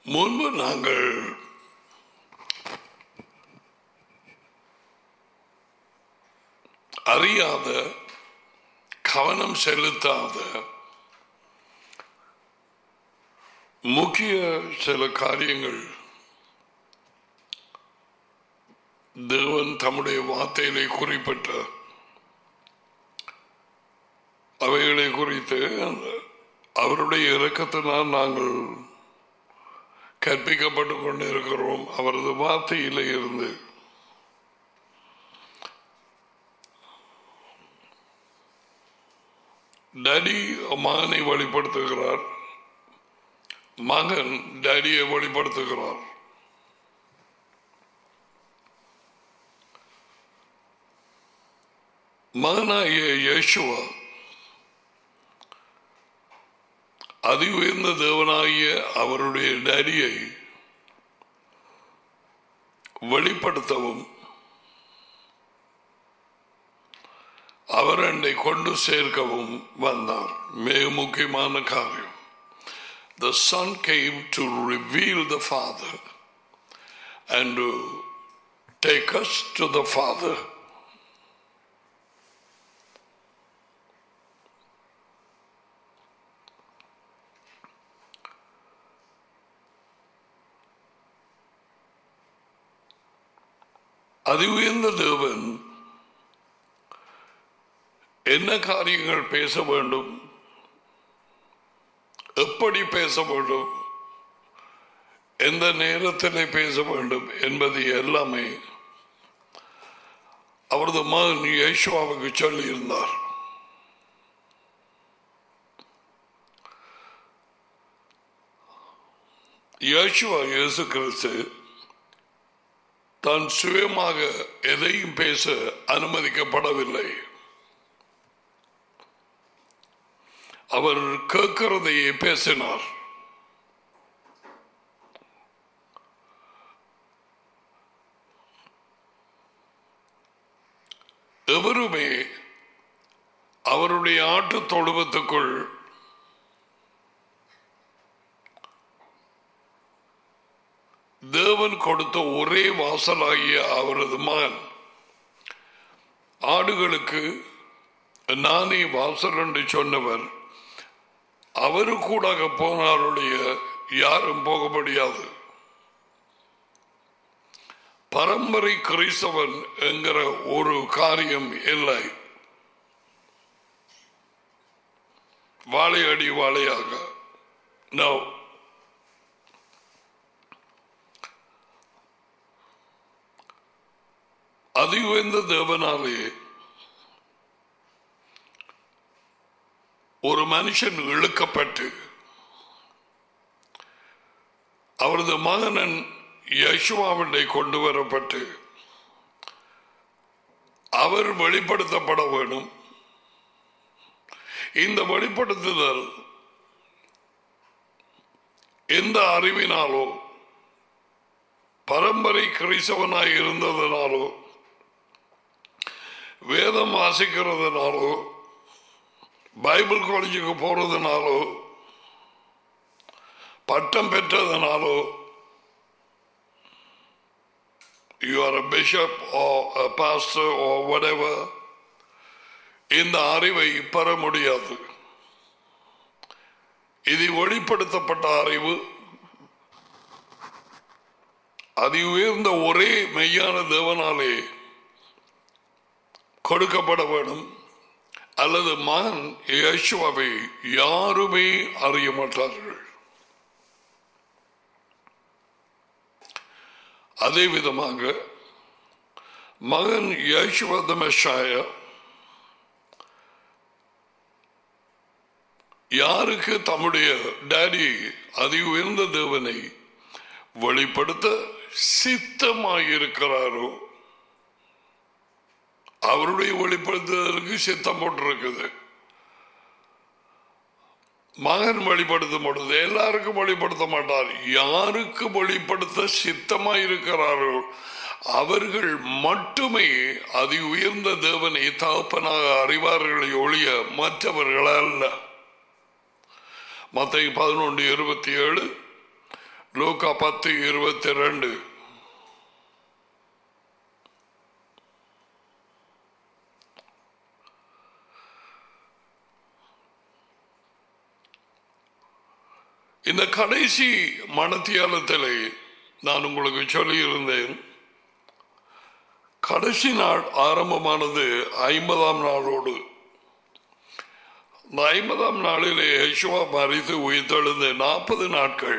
முன்பு நாங்கள் அறியாத கவனம் செலுத்தாத முக்கிய சில காரியங்கள் தேவன் தம்முடைய வார்த்தையிலே குறிப்பிட்ட அவைகளை குறித்து அந்த- அவருடைய இரக்கத்தினால் நாங்கள் கற்பிக்கப்பட்டு கொண்டிருக்கிறோம் அவரது வார்த்தையிலே இருந்து டேடி மகனை வெளிப்படுத்துகிறார் மகன் டேடியை வெளிப்படுத்துகிறார் மகனாகிய இயேசுவா அதி உயர்ந்த தேவனாகிய அவருடைய டேடியை வெளிப்படுத்தவும் அவர் என்னை கொண்டு சேர்க்கவும் வந்தார் மிக முக்கியமான காரியம் The Son came to reveal the Father and to take us to the Father. அதி உயர்ந்த தேவன் என்ன காரியங்கள் பேச வேண்டும் எப்படி பேச வேண்டும் எந்த நேரத்தில் பேச வேண்டும் என்பது எல்லாமே அவரது மகன் யேசுவாவுக்கு சொல்லியிருந்தார் யேசுவா இயேசு கிறிஸ்து தான் சுயமாக எதையும் பேச அனுமதிக்கப்படவில்லை அவர் கேட்கிறதையே பேசினார் எவருமே அவருடைய ஆட்டு தொழுவத்துக்குள் தேவன் கொடுத்த ஒரே வாசலாகிய அவரது மகன் ஆடுகளுக்கு நானே வாசல் என்று சொன்னவர் அவரு கூட போனாருடைய யாரும் போக முடியாது பரம்பரை கிறிஸ்தவன் என்கிற ஒரு காரியம் இல்லை வாழையடி வாழையாக நோ அதி உயர்ந்த தேவனாலே ஒரு மனுஷன் இழுக்கப்பட்டு அவரது மகனன் யசுவாவினை கொண்டு வரப்பட்டு அவர் வெளிப்படுத்தப்பட வேண்டும் இந்த வெளிப்படுத்துதல் எந்த அறிவினாலோ பரம்பரை கிறிஸ்தவனாய் இருந்ததனாலோ வேதம் வாசிக்கிறதுனாலோ பைபிள் காலேஜுக்கு போறதுனாலோ பட்டம் பெற்றதுனாலோ you are a bishop or a pastor or whatever இந்த அறிவை பெற முடியாது இது வெளிப்படுத்தப்பட்ட அறிவு அதி உயர்ந்த ஒரே மெய்யான தேவனாலே கொடுக்கப்பட வேண்டும் அல்லது மகன் யேசுவாவை யாருமே அறிய மாட்டார்கள் அதே விதமாக மகன் யேசுவத மெஷாய யாருக்கு தம்முடைய டாடி அதி உயர்ந்த தேவனை வெளிப்படுத்த சித்தமாயிருக்கிறாரோ அவருடைய வெளிப்படுத்துதலுக்கு சித்தம் போட்டிருக்குது மகன் வெளிப்படுத்தும் பொழுது எல்லாருக்கும் வெளிப்படுத்த மாட்டார் யாருக்கு வெளிப்படுத்த சித்தமாய் இருக்கிறாரோ அவர்கள் மட்டுமே அதி உயர்ந்த தேவனை தகப்பனாக அறிவார்களை ஒழிய மற்றவர்கள் அல்ல மத்திய பதினொன்று இருபத்தி ஏழு லூக்கா பத்து இருபத்தி ரெண்டு இந்த கடைசி மனத்தியாலத்திலே நான் உங்களுக்கு சொல்லியிருந்தேன் கடைசி நாள் ஆரம்பமானது ஐம்பதாம் நாளோடு இந்த ஐம்பதாம் நாளிலே யசுவா மறித்து உயிர்த்தெழுந்த நாற்பது நாட்கள்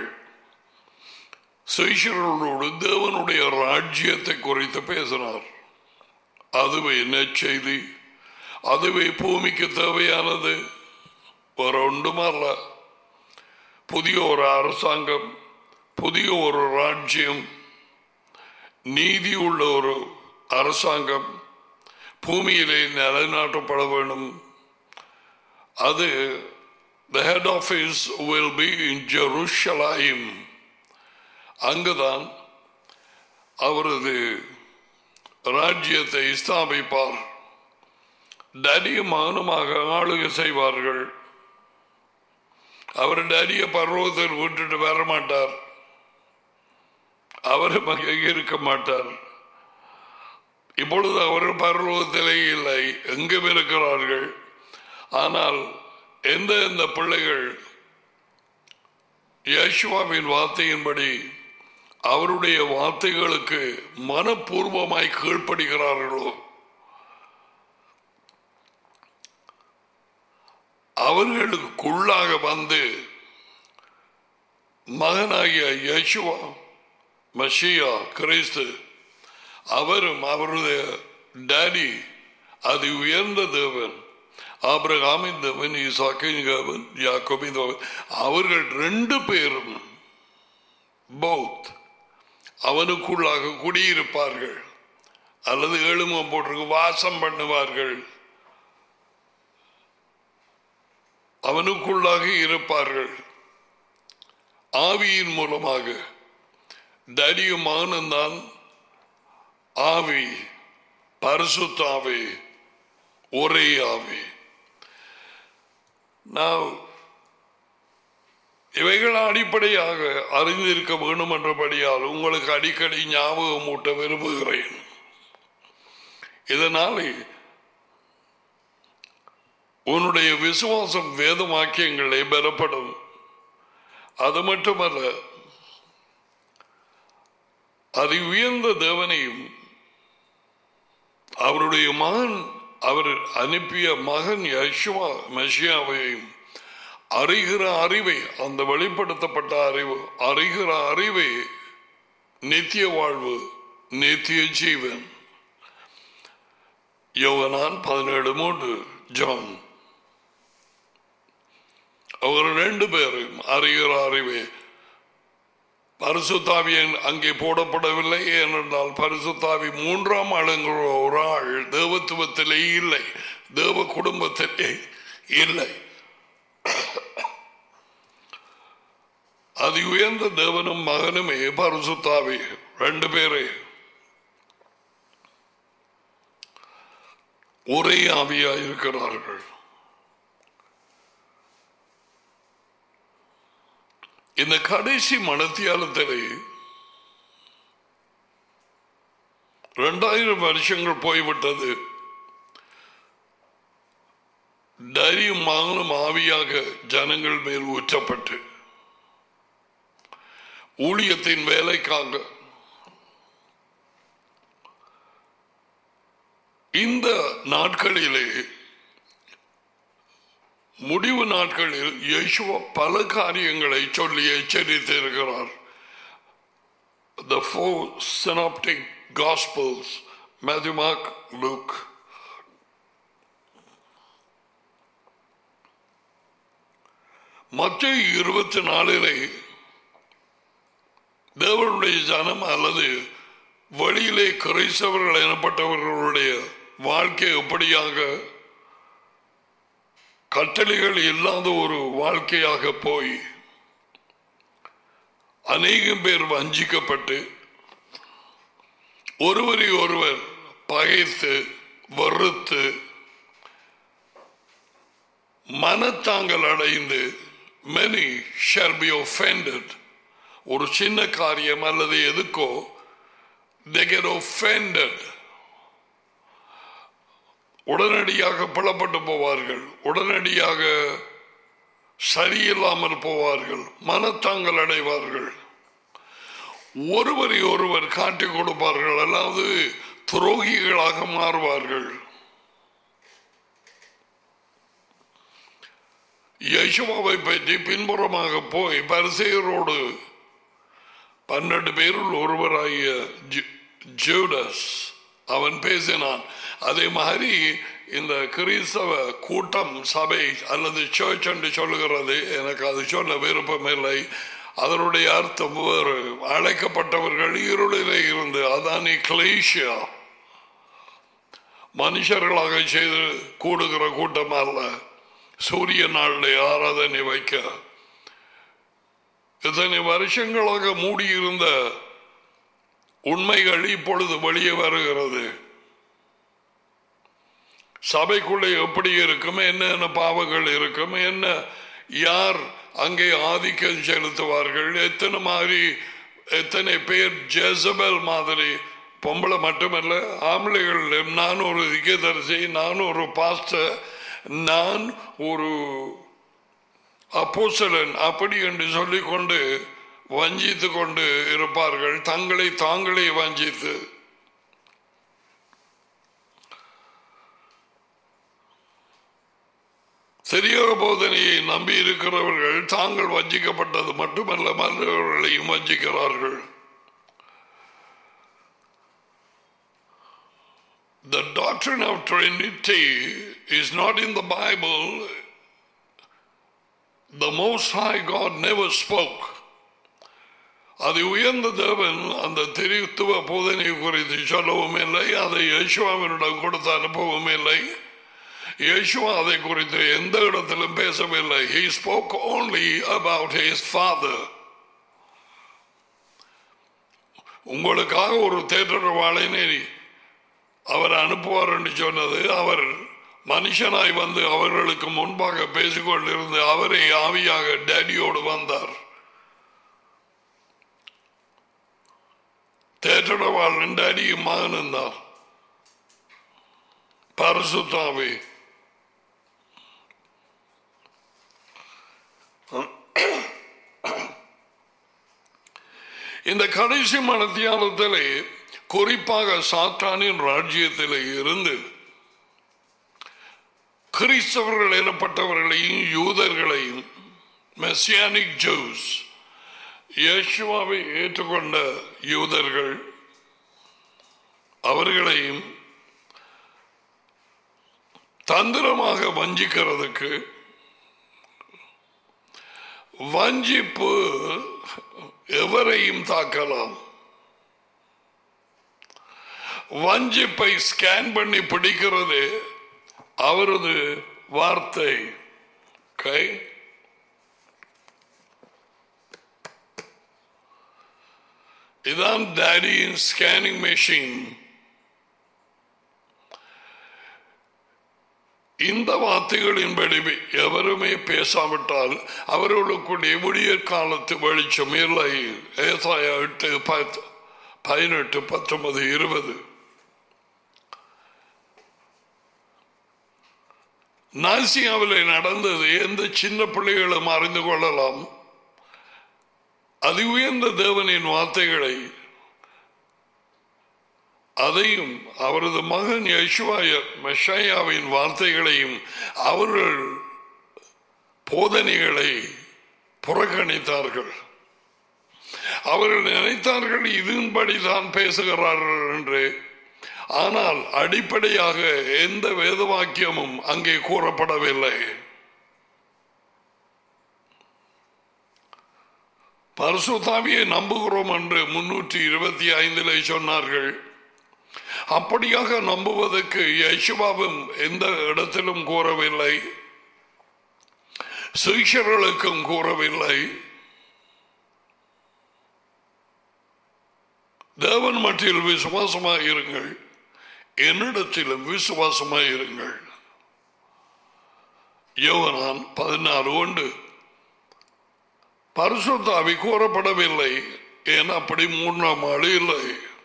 சுயசர்களோடு தேவனுடைய ராஜ்யத்தை குறித்து பேசினார் அதுவே நெச்செய்தி அதுவே பூமிக்கு தேவையானது வேற ஒன்றுமல்ல புதிய ஒரு அரசாங்கம் புதிய ஒரு ராஜ்யம் நீதி உள்ள ஒரு அரசாங்கம் பூமியிலே நிலைநாட்டப்பட வேண்டும் அது the head office will be in Jerusalem அங்குதான் அவரது ராஜ்யத்தை ஸ்தாபிப்பார் டடிய மகனுமாக ஆளுகை செய்வார்கள் அவர் டடிய பர்வத்தில் விட்டுட்டு வர மாட்டார் அவர் அங்கே இருக்க மாட்டார் இப்பொழுது அவர் பர்வத்திலே இல்லை எங்கும் இருக்கிறார்கள் ஆனால் எந்த எந்த பிள்ளைகள் யேசுவாவின் வார்த்தையின்படி அவருடைய வார்த்தைகளுக்கு மனப்பூர்வமாய் கீழ்ப்படுகிறார்களோ அவர்களுக்குள்ளாக வந்து மகனாகிய யேசுவா மஷியா கிறிஸ்து அவரும் அவருடைய டாடி அது உயர்ந்த தேவன் ஆபிரகாமின் தேவன் ஈசாக்கின் தேவன் யாக்கோபின் தேவன் அவர்கள் ரெண்டு பேரும் பௌத் அவனுக்குள்ளாக குடியிருப்பார்கள் அல்லது எழுமம் போட்டிருக்கு வாசம் பண்ணுவார்கள் அவனுக்குள்ளாக இருப்பார்கள் ஆவியின் மூலமாக தரியும் ஆனந்தான் ஆவி பரிசுத்தாவி ஒரே ஆவி நான் இவைகள் அடிப்படையாக அறிந்திருக்க வேண்டும் என்றபடியால் உங்களுக்கு அடிக்கடி ஞாபகம் ஊட்ட விரும்புகிறேன் இதனாலே உன்னுடைய விசுவாசம் வேத வாக்கியங்களே பெறப்படும் அது மட்டுமல்ல அது உயர்ந்த தேவனையும் அவருடைய மகன் அவர் அனுப்பிய மகன் யசுவா மெஷியாவையும் அறிகிற அறிவை அந்த வெளிப்படுத்தப்பட்ட அறிவு அறிகிற அறிவை நித்திய வாழ்வு நித்திய ஜீவன் யோகனான் பதினேழு மூன்று ஜான் அவர் ரெண்டு பேரும் அறிகிற அறிவே பரிசுத்தாவியன் அங்கே போடப்படவில்லை ஏனென்றால் பரிசுத்தாவி மூன்றாம் ஆளுங்கிற ஒரு ஆள் தேவத்துவத்திலே இல்லை தேவ குடும்பத்திலே இல்லை அது உயர்ந்த தேவனும் மகனுமே பரிசுத்தாவி ரெண்டு பேரே ஒரே ஆவியா இருக்கிறார்கள் இந்த கடைசி மனத்தியாலத்திலே இரண்டாயிரம் வருஷங்கள் போய்விட்டது தைரியம் மகனும் ஆவியாக ஜனங்கள் மேல் ஊற்றப்பட்டு ஊழியத்தின் வேலைக்காக இந்த நாட்களிலே முடிவு நாட்களில் இயேசுவ பல காரியங்களை சொல்லி எச்சரித்து இருக்கிறார் The four synoptic gospels, Matthew, Mark, Luke. மற்ற இருபத்தி நாலிலே தேவனுடைய ஜனம் அல்லது வழியிலே கிரைஸ்தவர்கள் எனப்பட்டவர்களுடைய வாழ்க்கை எப்படியாக கட்டளைகள் இல்லாத ஒரு வாழ்க்கையாக போய் அநேகம் பேர் வஞ்சிக்கப்பட்டு ஒருவரை ஒருவர் பகைத்து வெறுத்து மனத்தாங்கள் அடைந்து many shall be offended ஒரு சின்ன காரியம் அல்லது எதுக்கோ they get offended உடனடியாக பிளப்பட்டு போவார்கள் உடனடியாக சரியில்லாமல் போவார்கள் மனத்தாங்கள் அடைவார்கள் ஒருவரை ஒருவர் காட்டிக் கொடுப்பார்கள் அதாவது துரோகிகளாக மாறுவார்கள் யசுவாவை பற்றி பின்புறமாக போய் பரிசெயரோடு பன்னெண்டு பேருள் ஒருவராகிய ஜு- ஜூடஸ் அவன் பேசினான் அதே மாதிரி இந்த கிறிஸ்தவ கூட்டம் சபை அல்லது சர்ச் என்று சொல்லுகிறது எனக்கு அது சொல்ல விருப்பமில்லை அதனுடைய அர்த்தம் வேறு அழைக்கப்பட்டவர்கள் இருளிலே இருந்து அதான் கிளேஷியா மனுஷர்களாக செய்து கூடுகிற கூட்டம் அல்ல சூரிய நாளில் ஆராதனை வைக்க இத்தனை வருஷங்களாக மூடியிருந்த உண்மைகள் இப்பொழுது வெளியே வருகிறது சபைக்குள்ளே எப்படி இருக்கும் என்னென்ன பாவங்கள் இருக்கும் என்ன யார் அங்கே ஆதிக்கம் செலுத்துவார்கள் எத்தனை மாதிரி எத்தனை பேர் ஜெசபல் மாதிரி பொம்பளை மட்டுமல்ல ஆம்பளைகள் நான் ஒரு திகதரிசி நான் ஒரு பாஸ்டர் நான் ஒரு அப்போசலன் அப்படி என்று சொல்லிக்கொண்டு வஞ்சித்து கொண்டு இருப்பார்கள் தங்களை தாங்களே வஞ்சித்து சரியாக போதனையை நம்பி இருக்கிறவர்கள் தாங்கள் வஞ்சிக்கப்பட்டது மட்டுமல்ல மற்றவர்களையும் வஞ்சிக்கிறார்கள் The doctrine of Trinity is not in the Bible. The Most High God never spoke. அது உயர்ந்த தேவன் அந்த தெரித்துவ போதனை குறித்து சொல்லவும் இல்லை அதை யேசுவாவினிடம் கொடுத்து அனுப்பவும் இல்லை யேசுவா அதை குறித்து எந்த இடத்திலும் பேசவில்லை he spoke only about his father உங்களுக்காக ஒரு தேற்றவாளினை அவர் அனுப்புவார் என்று சொன்னது அவர் மனுஷனாய் வந்து அவர்களுக்கு முன்பாக பேசிக்கொண்டிருந்து அவரை ஆவியாக டேடியோடு வந்தார் தேற்றவாளன் டேடியும் மகனும் தான் பரிசுத்தாவே இந்த கடைசி மனத்தியானத்திலே குறிப்பாக சாத்தானின் ராஜ்யத்திலே இருந்து கிறிஸ்தவர்கள் எனப்பட்டவர்களையும் யூதர்களையும் மெசியானிக் ஜூஸ் இயேசுவாவை ஏற்றுக்கொண்ட யூதர்கள் அவர்களையும் தந்திரமாக வஞ்சிக்கிறதுக்கு வஞ்சிப்பு எவரையும் தாக்கலாம் வஞ்சிப்பை ஸ்கேன் பண்ணி பிடிக்கிறது அவரது வார்த்தை கை இதான் டேடியின் ஸ்கேனிங் மெஷின் இந்த வார்த்தைகளின்படி எவருமே பேசாவிட்டால் அவர்களுக்குடைய விடியற் காலத்து வெளிச்சம் இல்லை ஏசாயா எட்டு பத்து பதினெட்டு பத்தொன்பது இருபது நாசியாவில் நடந்தது எந்த சின்ன பிள்ளைகளும் அறிந்து கொள்ளலாம் அதி உயர்ந்த தேவனின் வார்த்தைகளை அதையும் அவரது மகன் யசுவாய மெஷாயாவின் வார்த்தைகளையும் அவர்கள் போதனைகளை புறக்கணித்தார்கள் அவர்கள் நினைத்தார்கள் இதன்படிதான் பேசுகிறார்கள் என்று ஆனால் அடிப்படையாக எந்த வேத வாக்கியமும் அங்கே கூறப்படவில்லை பரசுதாவியை நம்புகிறோம் என்று முன்னூற்றி இருபத்தி ஐந்தில் சொன்னார்கள் அப்படியாக நம்புவதற்கு யசுவாவும் எந்த இடத்திலும் கூறவில்லை சுவிஷர்களுக்கும் கூறவில்லை தேவன் மட்டில் விசுவாசமாக இருங்கள் என்னிடத்திலும் விசுவாசமாக இருங்கள் யோவனான் பதினாறு ஒன்று பரிசுத்தாவி கூறப்படவில்லை ஏன் அப்படி மூன்றாம் ஆள் இல்லை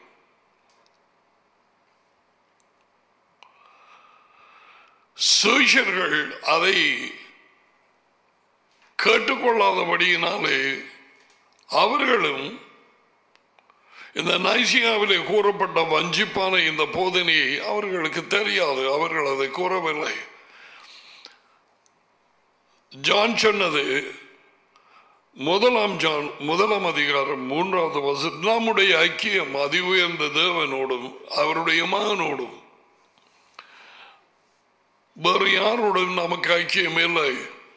சூஷர்கள் அதை கேட்டுக்கொள்ளாதபடியினாலே அவர்களும் இந்த நைசியாவிலே கூறப்பட்ட வஞ்சிப்பான இந்த போதனையை அவர்களுக்கு தெரியாது அவர்கள் அதை கூறவில்லை ஜான் சொன்னது முதலாம் ஜான் முதலாம் அதிகாரம் மூன்றாவது வசனம் நம்முடைய ஐக்கியம் அதி உயர்ந்த தேவனோடும் அவருடைய மகனோடும் வேறு யாரோடும் நமக்கு ஐக்கியம் இல்லை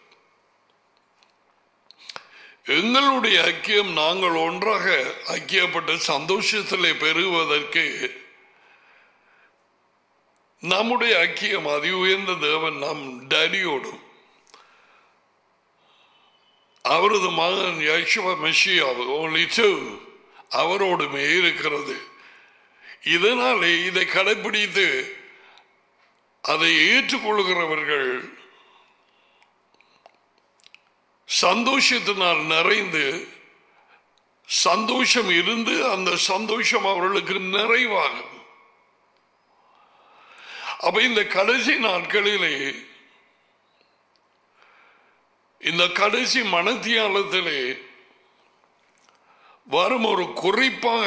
எங்களுடைய ஐக்கியம் நாங்கள் ஒன்றாக ஐக்கியப்பட்ட சந்தோஷத்திலே பெறுவதற்கு நம்முடைய ஐக்கியம் அதி உயர்ந்த தேவன் நம் டேடியோடும் அவரது மகன் யசுவ மெஷியாவு only two அவரோடுமே இருக்கிறது இதனாலே இதை கடைபிடித்து அதை ஏற்றுக்கொள்கிறவர்கள் சந்தோஷத்தினால் நிறைந்து சந்தோஷம் இருந்து அந்த சந்தோஷம் அவர்களுக்கு நிறைவாகும் அப்ப இந்த கடைசி நாட்களிலே இந்த கடைசி மனத்தியாலத்திலே வரும் ஒரு குறிப்பாக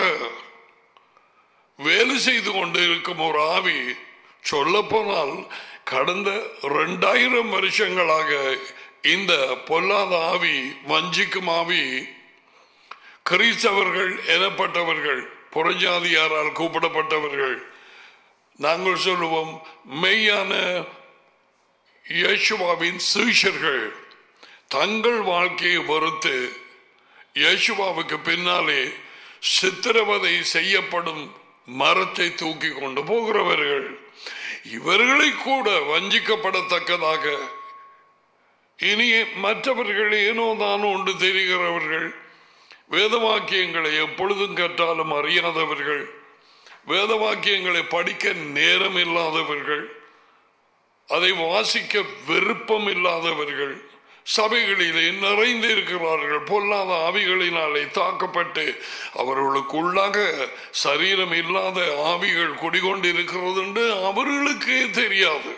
வேலை செய்து கொண்டு இருக்கும் ஒரு ஆவி சொல்ல போனால் கடந்த ரெண்டாயிரம் வருஷங்களாக இந்த பொல்லாத ஆவி வஞ்சிக்கும் ஆவி கிறிஸ்தவர்கள் எனப்பட்டவர்கள் புறஜாதியாரால் கூப்பிடப்பட்டவர்கள் நாங்கள் சொல்லுவோம் மெய்யான இயேசுவாவின் சீஷர்கள் தங்கள் வாழ்க்கையை பொறுத்து இயேசுவாவுக்கு பின்னாலே சித்திரவதை செய்யப்படும் மரத்தை தூக்கி கொண்டு போகிறவர்கள் இவர்களை கூட வஞ்சிக்கப்படத்தக்கதாக இனி மற்றவர்கள் ஏனோ தானோ ஒன்று தெரிகிறவர்கள் வேதவாக்கியங்களை எப்பொழுதும் கற்றாலும் அறியாதவர்கள் வேதவாக்கியங்களை படிக்க நேரம் இல்லாதவர்கள் அதை வாசிக்க விருப்பம் இல்லாதவர்கள் சபைகளிலே நிறைந்து இருக்கிறார்கள் பொல்லாத ஆவிகளினாலே தாக்கப்பட்டு அவர்களுக்குள்ளாக சரீரம் இல்லாத ஆவிகள் குடிகொண்டிருக்கிறது என்று அவர்களுக்கே தெரியாது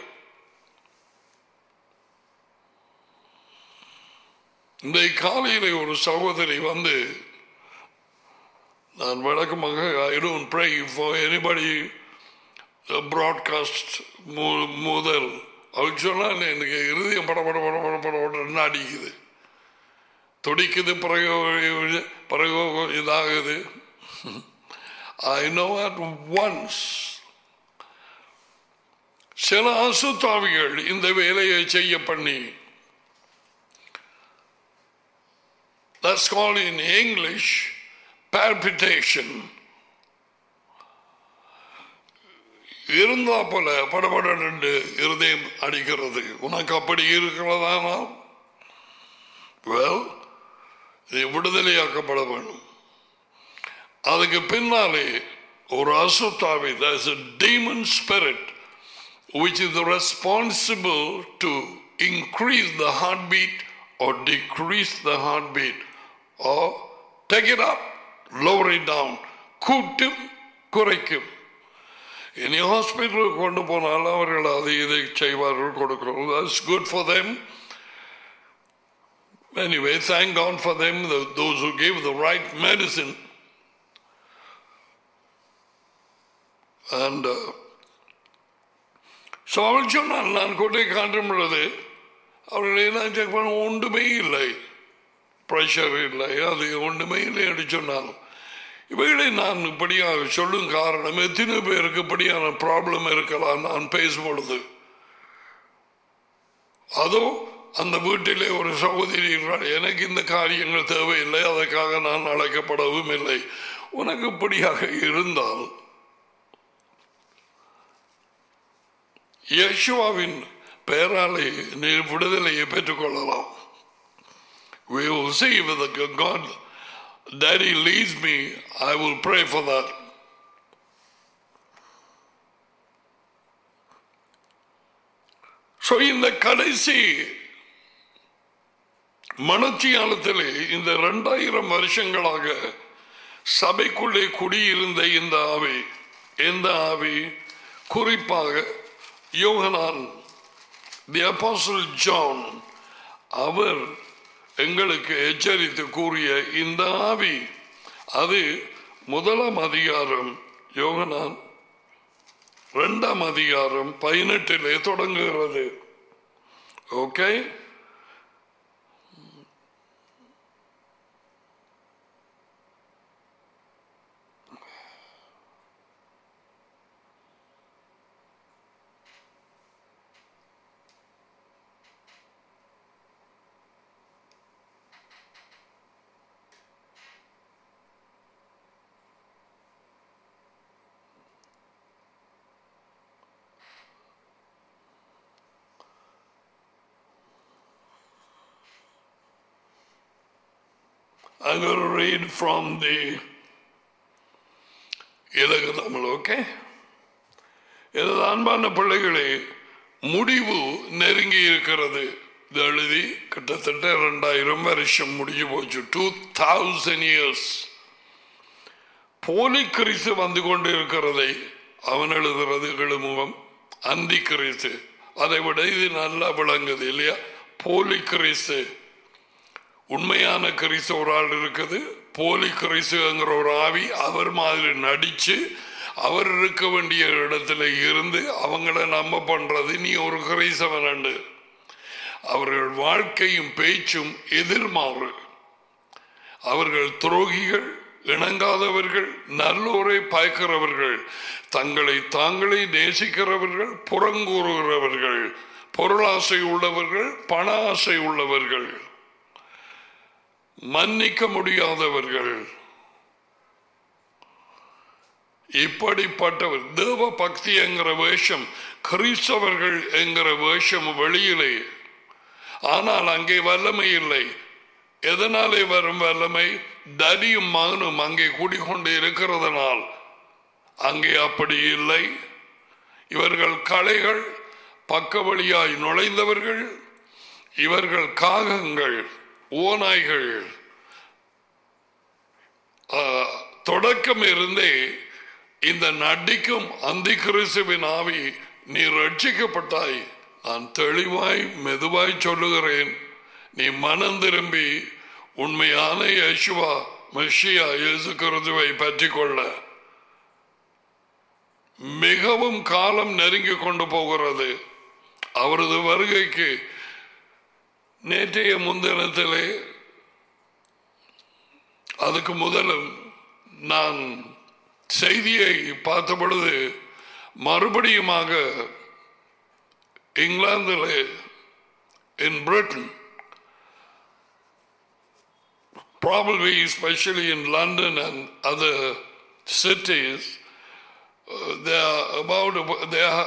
இந்த காலையிலே ஒரு சகோதரி வந்து நான் வழக்கமாக I don't pray for anybody broadcast முதல் அவள் சொன்னால் எனக்கு இருதயம் பட பட பட பட பட படன்னு அடிக்குது துடிக்குது பிறகு பிறகு இதாகுது ஐ நோ அட் ஒன்ஸ் சில அசுத்தாவிகள் இந்த வேலையை செய்ய பண்ணி That's called in English palpitation. இருந்தா போல படபடன்னு இருதயம் அடிக்கிறது உனக்கு அப்படி இருக்கிறதானா வெல் இது விடுதலையாக்கப்பட வேண்டும் அதுக்கு பின்னாலே ஒரு அசுத்தாவி demon spirit which is responsible to increase the heartbeat or decrease the heartbeat or take it up lower it down கூட்டும் குறைக்கும் இனி ஹாஸ்பிட்டலுக்கு கொண்டு போனால் அவர்கள் அதை இதை செய்வார்கள் கொடுக்கிறோம் that's good for them Anyway, thank God for them, the, those who gave the right medicine. And uh, so அவள் சொன்னால் நான் கொண்டே காட்டும் பொழுது அவர்கள் என்ன செக் பண்ண ஒன்றுமே இல்லை ப்ரெஷர் இல்லை அது ஒன்றுமே இல்லை என்று சொன்னால் இவைகளை நான் இப்படியாக சொல்லும் காரணம் எத்தனை பேருக்கு இப்படியான ப்ராப்ளம் இருக்கலாம் நான் பேசும் பொழுது அதோ அந்த வீட்டிலே ஒரு சகோதரி இருக்கிறாள் எனக்கு இந்த காரியங்கள் தேவையில்லை அதற்காக நான் அழைக்கப்படவும் இல்லை உனக்கு இப்படியாக இருந்தால் யேசுவாவின் பெயராலே நீ விடுதலையை பெற்றுக்கொள்ளலாம் We will see with God Daddy leads me, I will pray for that. So இந்த கடைசி மணச்சியாலத்திலே இந்த இரண்டாயிரம் வருஷங்களாக சபைக்குள்ளே குடியிருந்த இந்த ஆவி எந்த ஆவி குறிப்பாக யோகனான் தி அப்பாசல் ஜான் அவர் எங்களுக்கு எச்சரித்து கூறிய இந்த ஆவி அது முதலாம் அதிகாரம் யோகனான் இரண்டாம் அதிகாரம் பதினெட்டிலே தொடங்குகிறது okay I'm going to read from the இலகு தமிழ் ஓகே எனது அன்பான பிள்ளைகளே முடிவு நெருங்கி இருக்கிறது இது எழுதி கிட்டத்தட்ட இரண்டாயிரம் வருஷம் முடிஞ்சு போச்சு டூ தௌசண்ட் இயர்ஸ் போலி கிறிஸ்து வந்து கொண்டு இருக்கிறதை அவன் எழுதுறது எழுமுகம் அந்தி கிறிஸ்து அதை விட இது நல்லா விளங்குது இல்லையா போலி கிறிஸ்து உண்மையான கிறிஸ்து ஒரு ஆள் இருக்குது போலி கிறிஸ்துங்கிற ஒரு ஆவி அவர் மாதிரி நடிச்சு அவர் இருக்க வேண்டிய இடத்துல இருந்து அவங்கள நம்ப பண்றது நீ ஒரு கிறிஸ்தவன் அவர்கள் வாழ்க்கையும் பேச்சும் எதிர்மாறு அவர்கள் துரோகிகள் இணங்காதவர்கள் நல்லோரை பாய்க்கிறவர்கள் தங்களை தாங்களே நேசிக்கிறவர்கள் புறங்கூறுகிறவர்கள் பொருளாசை உள்ளவர்கள் பண ஆசை உள்ளவர்கள் மன்னிக்க முடியாதவர்கள் இப்படிப்பட்டவர் தேவ பக்தி என்கிற வேஷம் கிறிஸ்தவர்கள் என்கிற வேஷம் வெளியிலே ஆனால் அங்கே வல்லமை இல்லை எதனாலே வரும் வல்லமை தடியும் மகனும் அங்கே கூடிக்கொண்டு இருக்கிறதுனால் அங்கே அப்படி இல்லை இவர்கள் கலைகள் பக்க வழியாய் நுழைந்தவர்கள் இவர்கள் காகங்கள் ஓநாய்கள் தொடக்கம் இருந்தே இந்த நடிக்கும் அந்தி கிறிஸ்துவின் ஆவி நீ ரட்சிக்கப்பட்டாய் நான் தெளிவாய் மெதுவாய் சொல்லுகிறேன் நீ மனம் திரும்பி உண்மையான யசுவா மெஷியா இயேசு கிறிஸ்துவை பற்றி கொள்ள மிகவும் காலம் நெருங்கி கொண்டு போகிறது அவரது வருகைக்கு நேற்றைய முன்தினத்திலே அதுக்கு முதலும் நான் செய்தியை பார்த்த பொழுது மறுபடியுமாக இங்கிலாந்தில் in Britain probably especially in London and other cities, uh, they are about they are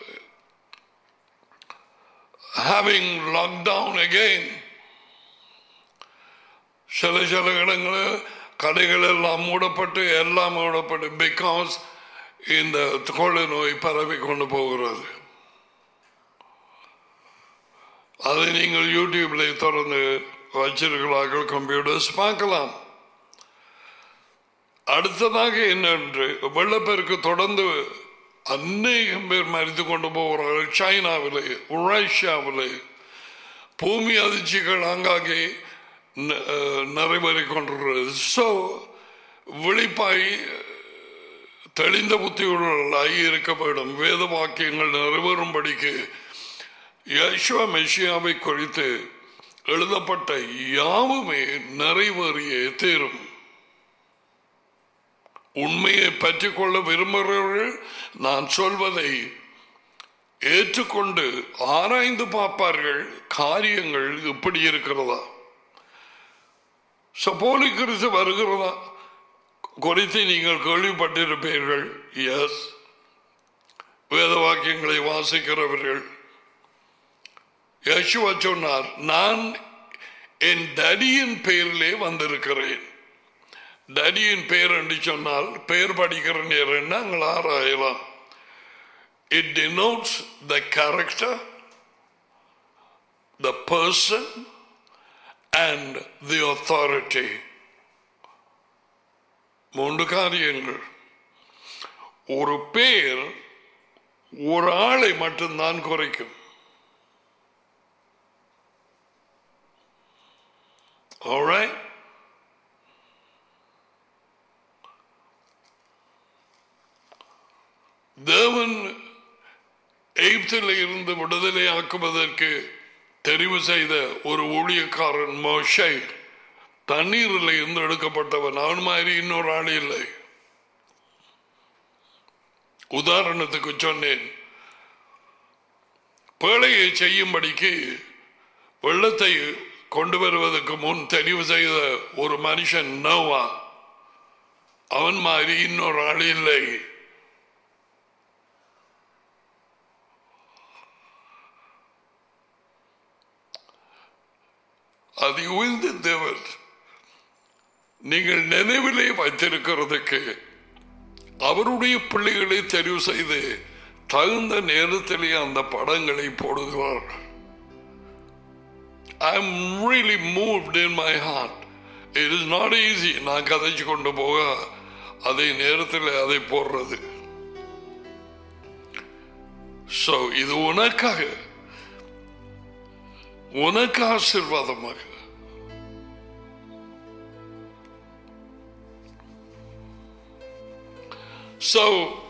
having lockdown again. சில சில இடங்களில் கடைகள் எல்லாம் மூடப்பட்டு எல்லாம் மூடப்பட்டு பிகாஸ் இந்த கொள்ளை நோய் பரவி கொண்டு போகிறது அதை நீங்கள் யூடியூப்ல தொடர்ந்து வச்சிருக்கிறார்கள் கம்ப்யூட்டர்ஸ் பார்க்கலாம் அடுத்ததாக என்னென்று வெள்ளப்பெருக்கு தொடர்ந்து அநேகம் பேர் மறித்து கொண்டு போகிறார்கள் சைனாவிலே ரஷ்யாவிலே பூமி அதிர்ச்சிகள் ஆங்காங்கே நிறைவேறிக் கொண்டிருக்கிறது ஸோ விழிப்பாய் தெளிந்த புத்தியுடலாய் இருக்க வேண்டும் வேத வாக்கியங்கள் நிறைவேறும்படிக்கு யஷ்வா மெஷியாவை குறித்து எழுதப்பட்ட யாவுமே நிறைவேறியே தீரும் உண்மையை பற்றி கொள்ள விரும்புகிறவர்கள் நான் சொல்வதை ஏற்றுக்கொண்டு ஆராய்ந்து பார்ப்பார்கள் காரியங்கள் இப்படி இருக்கிறதா சப்போலி கிறிஸ்து வருகிறதா குறித்து நீங்கள் கேள்விப்பட்டிருப்பீர்கள் எஸ் வேத வாக்கியங்களை வாசிக்கிறவர்கள் யசுவா சொன்னார் நான் என் டடியின் பெயரிலே வந்திருக்கிறேன் டடியின் பெயர் என்று சொன்னால் பெயர் படிக்கிற நேரம் நாங்கள் ஆராயலாம் it denotes the character the person and the authority. மூன்று காரியங்கள் ஒரு பேர் ஒரு ஆளை மட்டும்தான் குறைக்கும் Alright? தேவன் எய்ப்தில் இருந்து விடுதலை ஆக்குவதற்கு தெரிவு செய்த ஒரு ஊழியக்காரன் மோஷை தண்ணீரில் இருந்து எடுக்கப்பட்டவன் அவன் மாதிரி இன்னொரு ஆள் இல்லை உதாரணத்துக்கு சொன்னேன் பேழையை செய்யும்படிக்கு வெள்ளத்தை கொண்டு வருவதற்கு முன் தெரிவு செய்த ஒரு மனுஷன் நோவா அவன் மாதிரி இன்னொரு ஆள் இல்லை அது உயர்ந்த தேவன் நீங்கள் நினைவிலே வைத்திருக்கிறதுக்கு அவருடைய பிள்ளைகளை தெரிவு செய்து தகுந்த நேரத்திலே அந்த படங்களை போடுகிறார் I am really moved in my heart it is not easy நான் கதைச்சு கொண்டு போக அதே நேரத்தில் அதை போடுறது ஸோ இது உனக்காக உனக்கு ஆசிர்வாதமாக So,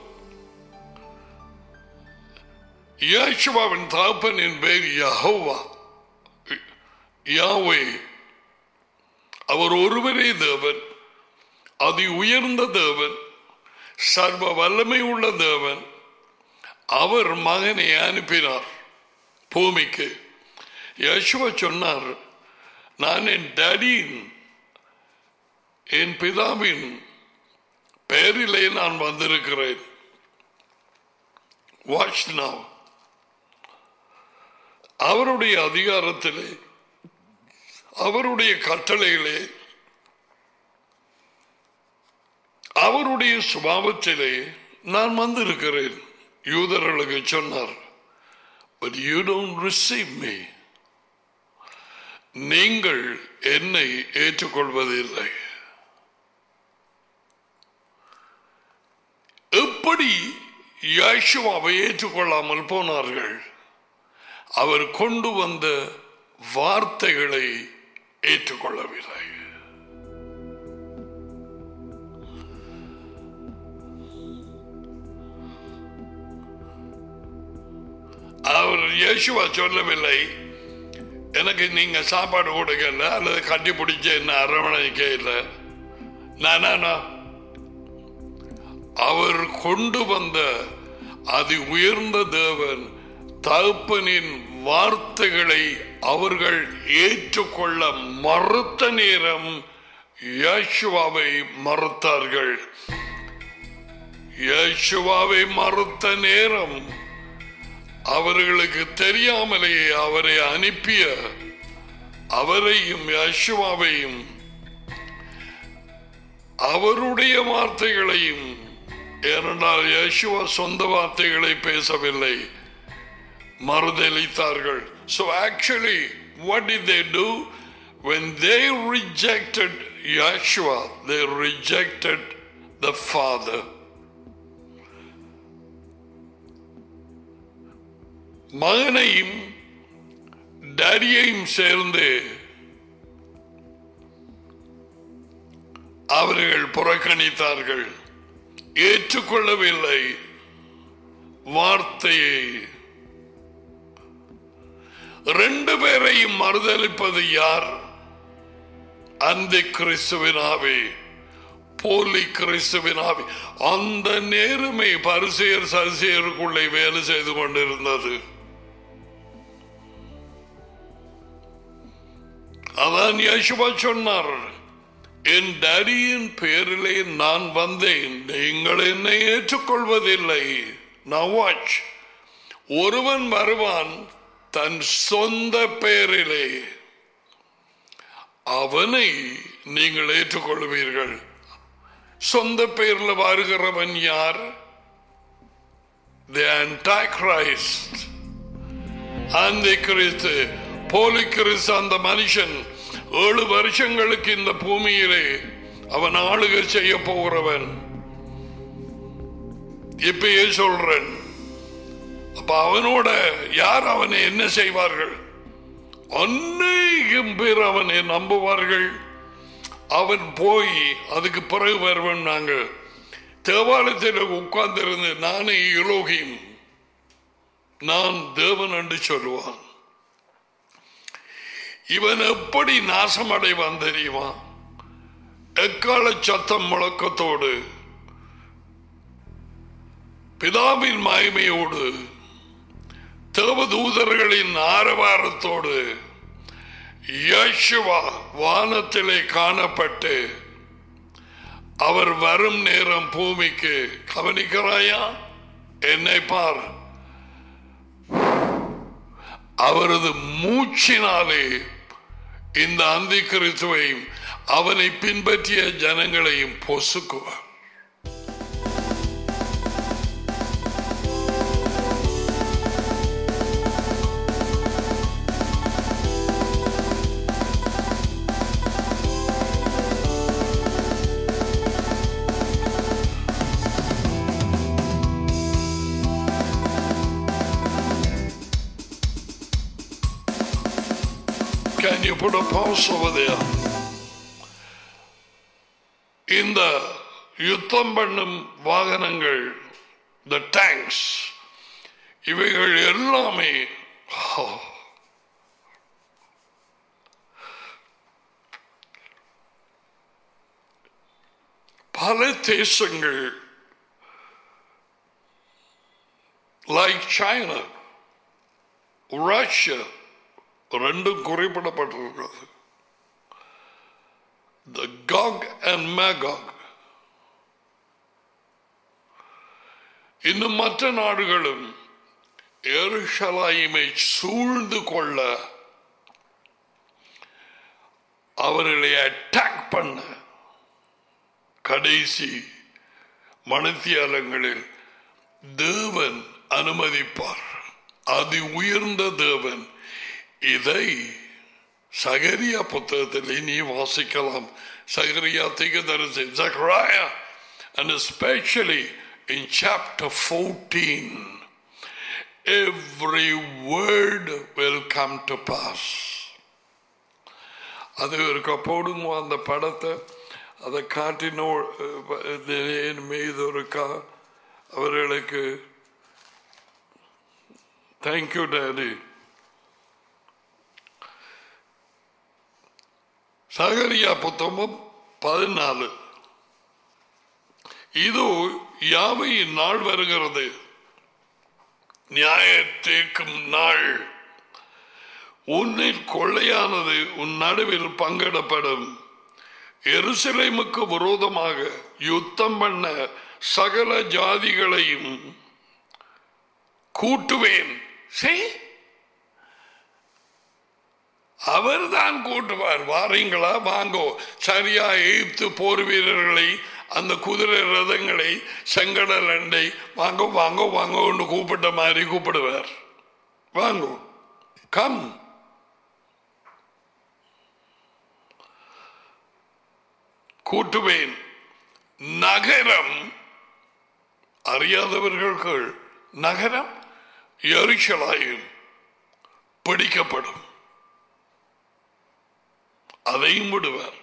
யாஷுவாவின் தாப்பனின் பேர் யஹோவா யாவே அவர் ஒருவரே தேவன் அதி உயர்ந்த தேவன் சர்வ வல்லமை உள்ள தேவன் அவர் மகனை அனுப்பினார் பூமிக்கு யசுவ சொன்னார் நான் என் டேடியின் என் பிதாவின் பெயரிலே நான் வந்திருக்கிறேன் வாட்ச் now அவருடைய அதிகாரத்திலே அவருடைய கட்டளையிலே அவருடைய சுபாவத்திலே நான் வந்திருக்கிறேன் யூதர்களுக்கு சொன்னார் but you don't receive me நீங்கள் என்னை ஏற்றுக்கொள்வதில்லை எப்படி யாஷுவாவை ஏற்றுக்கொள்ளாமல் போனார்கள் அவர் கொண்டு வந்த வார்த்தைகளை ஏற்றுக்கொள்ளவில்லை அவர் இயேசுவா சொல்லவில்லை எனக்கு நீங்க சாப்பாடு கொடுக்கல அல்லது கட்டி பிடிச்ச என்ன அரவணைக்க இல்லை நானா அவர் கொண்டு வந்த அதி உயர்ந்த தேவன் தகப்பனின் வார்த்தைகளை அவர்கள் ஏற்றுக்கொள்ள மறுத்த நேரம் யேசுவாவை மறுத்தார்கள் யேசுவாவை மறுத்த நேரம் அவர்களுக்கு தெரியாமலேயே அவரை அனுப்பிய அவரையும் யசுவாவையும் அவருடைய வார்த்தைகளையும் ஏனென்றால் யசுவா சொந்த வார்த்தைகளை பேசவில்லை மறுதளித்தார்கள் So actually, what did they do? When they rejected Yeshua, they rejected the Father. மகனையும் டேடியையும் சேர்ந்து அவர்கள் புறக்கணித்தார்கள் ஏற்றுக்கொள்ளவில்லை வார்த்தையை ரெண்டு பேரையும் மறுதளிப்பது யார் அந்த கிறிஸ்துவினாவே போலி கிறிஸ்துவினாவே அந்த நேரமே பரிசெயர் சரிசெயருக்குள்ளே வேலை செய்து கொண்டிருந்தது அதான் யசுவா சொன்னார் என் டேடியின் பேரிலே நான் வந்தேன் நீங்கள் என்னை ஏற்றுக்கொள்வதில்லை நான் வாட்ச் ஒருவன் வருவான் தன் சொந்த பெயரிலே அவனை நீங்கள் ஏற்றுக்கொள்வீர்கள் சொந்த பெயரில் வருகிறவன் யார் தி ஆன்டாகிரைஸ்ட் அந்த கிறிஸ்து போலி கிறிஸ்து அந்த மனுஷன் ஏழு வருஷங்களுக்கு இந்த பூமியிலே அவன் ஆளுகை செய்ய போகிறவன் இப்பயே சொல்றேன் அப்ப அவனோட யார் அவனை என்ன செய்வார்கள் அநேகம் பேர் அவனை நம்புவார்கள் அவன் போய் அதுக்கு பிறகு வருவன் நாங்கள் தேவாலயத்தில் உட்கார்ந்திருந்து நானே இலோகியும் நான் தேவன் என்று சொல்லுவான் இவன் எப்படி நாசமடைவான் தெரியுமா எக்கால சத்தம் முழக்கத்தோடு பிதாவின் மகிமையோடு தேவதூதர்களின் ஆரவாரத்தோடு யேசுவா வானத்திலே காணப்பட்டு அவர் வரும் நேரம் பூமிக்கு கவனிக்கிறாயா என்னை பார் அவரது மூச்சினாலே இந்த அந்தி கிறிஸ்துவையும் அவனை பின்பற்றிய ஜனங்களையும் பொசுக்குவார் Can you put a pause over there? இந்த யுத்தம் பண்ணும் வாகனங்கள் the tanks இவைகள் எல்லாமே oh, பல தேசங்கள் லைக் சைனா ரஷ்யா ரெண்டும் குறிப்பிடப்பட்டிருக்கிறது the Gog and Magog இன்னும் மற்ற நாடுகளும் எருஷலாயிமை சூழ்ந்து கொள்ள அவர்களை அட்டாக் பண்ண கடைசி மனத்தியாலங்களில் தேவன் அனுமதிப்பார் அது உயர்ந்த தேவன் இதை சகரியா புத்தகத்தில் நீ வாசிக்கலாம் சகரியா திகதரிசி Zechariah and especially in chapter 14 every word will come to pass அது இருக்க போடுங்க அந்த படத்தை அதை காட்டினோ என் மீது இருக்கா அவர்களுக்கு தேங்க்யூ டேடி சகரியா புத்தகம் பதினாலு இது யாவையின் நாள் வருகிறது நியாய தீர்க்கும் நாள் உன்னில் கொள்ளையானது உன் நடுவில் பங்கிடப்படும் எருசலேமுக்கு விரோதமாக யுத்தம் பண்ண சகல ஜாதிகளையும் கூட்டுவேன் See? அவர்தான் கூட்டுவார் வாரீங்களா வாங்கோ சரியா எய்த்து போர் வீரர்களை அந்த குதிரை ரதங்களை செங்கடல் அண்டை வாங்கோ வாங்கோ வாங்கோன்னு கூப்பிட்ட மாதிரி கூப்பிடுவார் வாங்கோ கம் கூட்டுவேன் நகரம் அறியாதவர்கள் நகரம் எரிச்சலாயும் பிடிக்கப்படும் அதையும் விடுவார்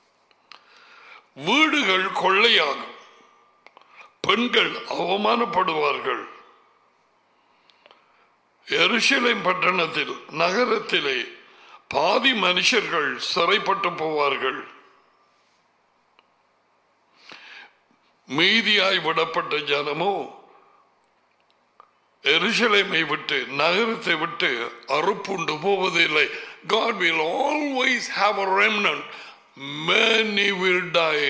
வீடுகள் கொள்ளையாகும் பெண்கள் அவமானப்படுவார்கள் எருசலேம் பட்டணத்தில் நகரத்திலே பாதி மனுஷர்கள் சிறைப்பட்டு போவார்கள் மீதியாய் விடப்பட்ட ஜனமோ எருசலேமை விட்டு நகரத்தை விட்டு அறுப்புண்டு போவதில்லை God will always have a remnant. Many will die.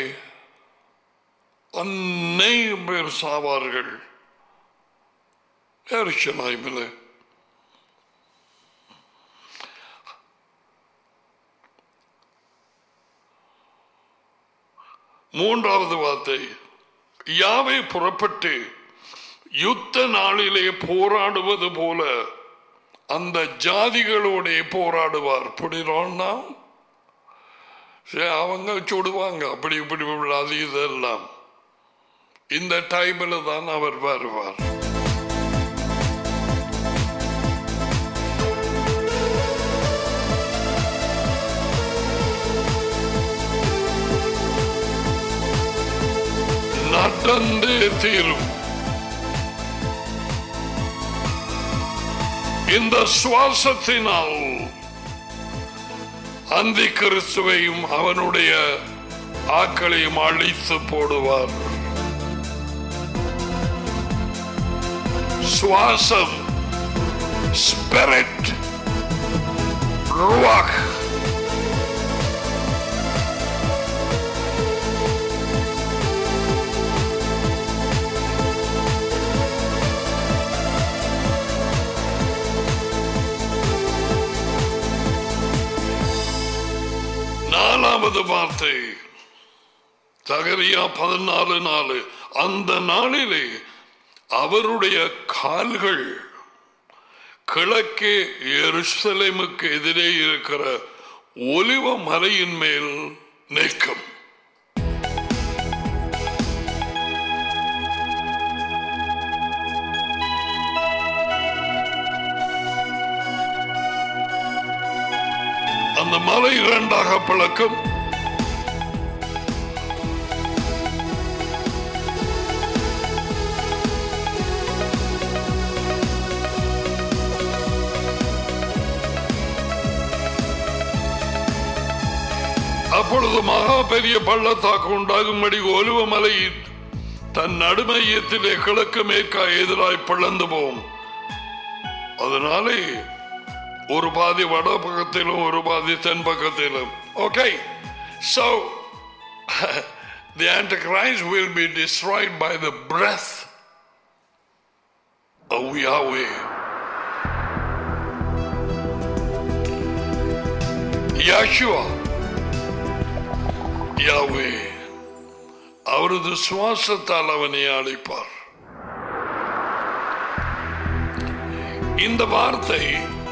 அநேகம் பேர் சாவார்கள் எருசலேமில் மூன்றாவது வார்த்தை யாவை புறப்பட்டு யுத்த நாளிலே போராடுவது போல அந்த ஜாதிகளோட போராடுவார் புடிறோம்னா சரி, அவங்க சுடுவாங்க அப்படி இப்படி இப்படி அது இதெல்லாம் இந்த டைமில் தான் அவர் வருவார் நடந்தே தீரும் இந்த சுவாசத்தினால் அந்தி கிறிஸ்துவையும் அவனுடைய ஆக்களையும் அழித்து போடுவார் சுவாசம் ஸ்பிரிட் ருவாக் நாலாவது வார்த்தை தகரியா பதினாலு நாலு அந்த நாளிலே அவருடைய கால்கள் கிழக்கே எருசலேமுக்கு எதிரே இருக்கிற ஒலிவ மலையின் மேல் நிற்கும் அந்த மலை இரண்டாக பிளக்கும் அப்பொழுது மகா பெரிய பள்ளத்தாக்கு உண்டாகும்படி ஒலுவ மலை தன் நடுமையத்திலே கிழக்கு மேற்கா எதிராய் பிளந்து போகும் அதனாலே ஒரு பாதி வட பக்கத்திலும் ஒரு பாதி தென் பக்கத்திலும் okay so the antichrist will be destroyed by the breath of Yahweh Yahshua Yahweh அவரது சுவாசத்தால் அவனை அழைப்பார் இந்த வார்த்தை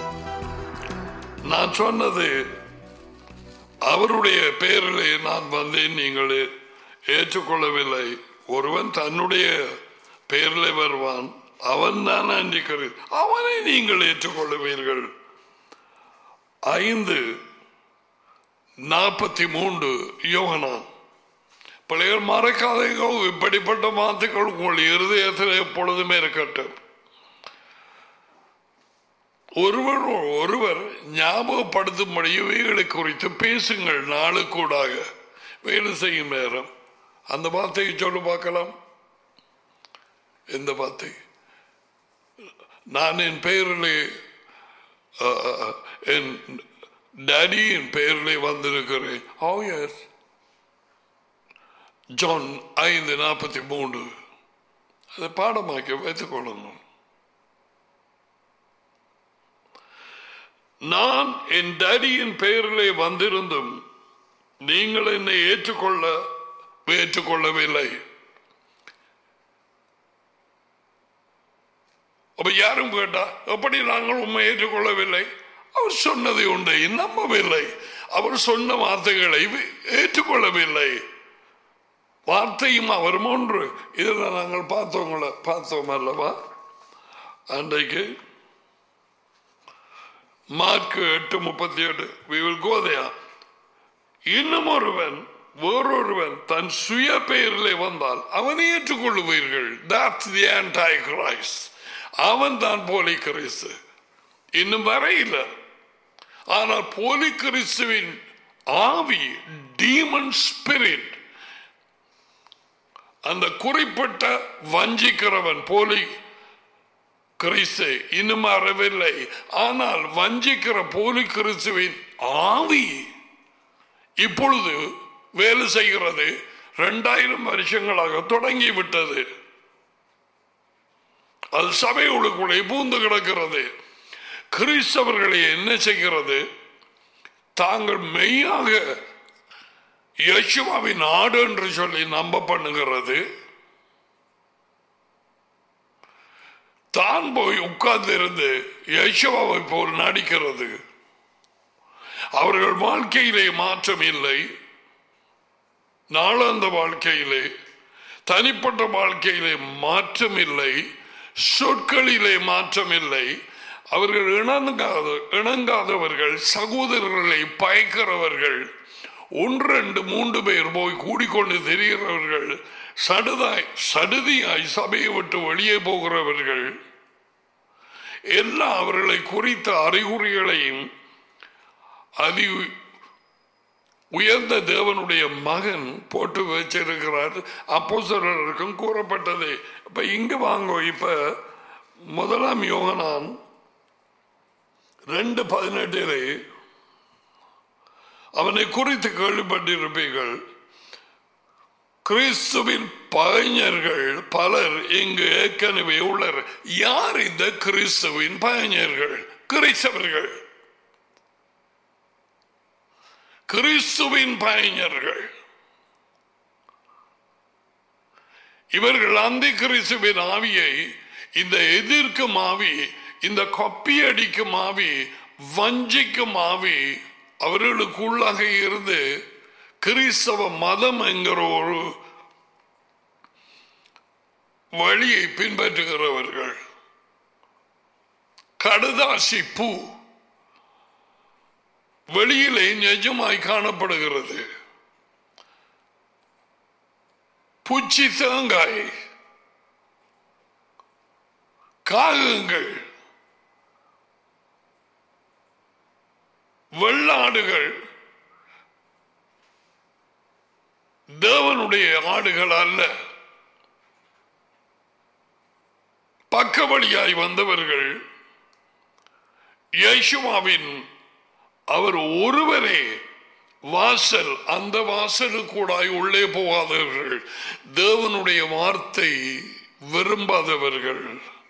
நான் சொன்னது அவருடைய பெயரிலே நான் வந்தேன் நீங்கள் ஏற்றுக்கொள்ளவில்லை ஒருவன் தன்னுடைய பெயரிலே வருவான் அவன் தான் அன்றிக்கிறேன் அவனை நீங்கள் ஏற்றுக்கொள்ளுவீர்கள் ஐந்து நாற்பத்தி மூன்று யோகனான் பிள்ளைகள் மறக்காதீங்க இப்படிப்பட்ட வார்த்தைகள் உங்கள் இருதயத்தில் எப்பொழுதுமே இருக்கட்டும் ஒருவர் ஒருவர் ஞாபகப்படுத்தும்படி இவைகளை குறித்து பேசுங்கள் நாளுக்கூடாக வேலை செய்யும் நேரம் அந்த வார்த்தையை சொல்லு பார்க்கலாம் எந்த வார்த்தை நான் என் பெயரிலே அஹ், அஹ், என் டேடியின் பெயரிலே வந்திருக்கிறேன் ஓ எஸ் ஜான் ஐந்து நாற்பத்தி மூன்று அதை பாடமாக்கி வைத்துக் கொள்ளணும் நான் என் டேடியின் பெயரிலே வந்திருந்தும் நீங்கள் என்னை ஏற்றுக்கொள்ள ஏற்றுக்கொள்ளவில்லை அப்ப யாரும் கேட்டா எப்படி நாங்கள் உண்மை ஏற்றுக்கொள்ளவில்லை அவர் சொன்னதை உண்டை நம்பவில்லை அவர் சொன்ன வார்த்தைகளை ஏற்றுக்கொள்ளவில்லை வார்த்தையும் அவரும் ஒன்று இதில் நாங்கள் பார்த்தவங்கள பார்த்தோம் அல்லவா அன்றைக்கு மார்க்கு எட்டு முப்பத்தி எட்டு we will go there இன்னும் ஒருவன் வேறொருவன் தன் சுய பெயரிலே வந்தால் அவனை ஏற்றுக்கொள்ளுவீர்கள் that's the anti christ அவன் தான் போலி கிறிஸ்து இன்னும் வரையில ஆனால் போலி கிறிஸ்துவின் ஆவி டீமன் ஸ்பிரிட் அந்த குறிப்பிட்ட வஞ்சிக்கிறவன் போலி கிறிஸ்து இன்னும் வரவில்லை ஆனால் வஞ்சிக்கிற போலி கிறிஸ்துவின் ஆவி இப்பொழுது வேலை செய்கிறது இரண்டாயிரம் வருஷங்களாக தொடங்கி விட்டது அது சபைகளுக்குள்ளே பூந்து கிடக்கிறது கிறிஸ்தவர்களை என்ன செய்கிறது தாங்கள் மெய்யாக யசுவாவின் நாடு என்று சொல்லி நம்ப பண்ணுகிறது தான் போய் உட்கார்ந்து இருந்து யசுவாவை போல் நடிக்கிறது அவர்கள் வாழ்க்கையிலே மாற்றம் இல்லை நாளாந்த வாழ்க்கையிலே தனிப்பட்ட வாழ்க்கையிலே மாற்றம் இல்லை சொற்களிலே மாற்றம் இல்லை அவர்கள் இணங்காத இணங்காதவர்கள் சகோதரர்களை பயக்கிறவர்கள் ஒன்றெண்டு மூன்று பேர் போய் கூடிக்கொண்டு தெரிகிறவர்கள் சடுதாய் சடுதியாய் சபையை விட்டு வெளியே போகிறவர்கள் எல்லா அவர்களை குறித்த அறிகுறிகளையும் அதி உயர்ந்த தேவனுடைய மகன் போட்டு வச்சிருக்கிறார் அப்போ சிலருக்கும் கூறப்பட்டது இப்ப இங்க வாங்கோ இப்ப முதலாம் யோகனான் ரெண்டு பதினெட்டிலே அவனை குறித்து கேள்விப்பட்டிருப்பீர்கள் கிறிஸ்துவின் பகைஞர்கள் பலர் இங்கு ஏற்கனவே உள்ளனர் யார் இந்த கிறிஸ்துவின் பகைஞர்கள் கிறிஸ்தவர்கள் கிறிஸ்துவின் பயஞர்கள் இவர்கள் அந்த கிறிஸ்துவின் ஆவியை இந்த எதிர்க்கும் ஆவி இந்த கொப்பி அடிக்கும் ஆவி வஞ்சிக்கும் ஆவி அவர்களுக்குள்ளாக இருந்து கிறிஸ்தவ மதம் என்கிற ஒரு வழியை பின்பற்றுகிறவர்கள் கடுதாசி பூ வெளியிலே நிஜமாய் காணப்படுகிறது பூச்சி தேங்காய் காகங்கள் வெள்ளாடுகள் தேவனுடைய ஆடுகள் அல்ல பக்க வழியாய் வந்தவர்கள் யேசுவாவின் அவர் ஒருவரே வாசல் அந்த வாசலுக்கூடாய் உள்ளே போகாதவர்கள் தேவனுடைய வார்த்தை விரும்பாதவர்கள்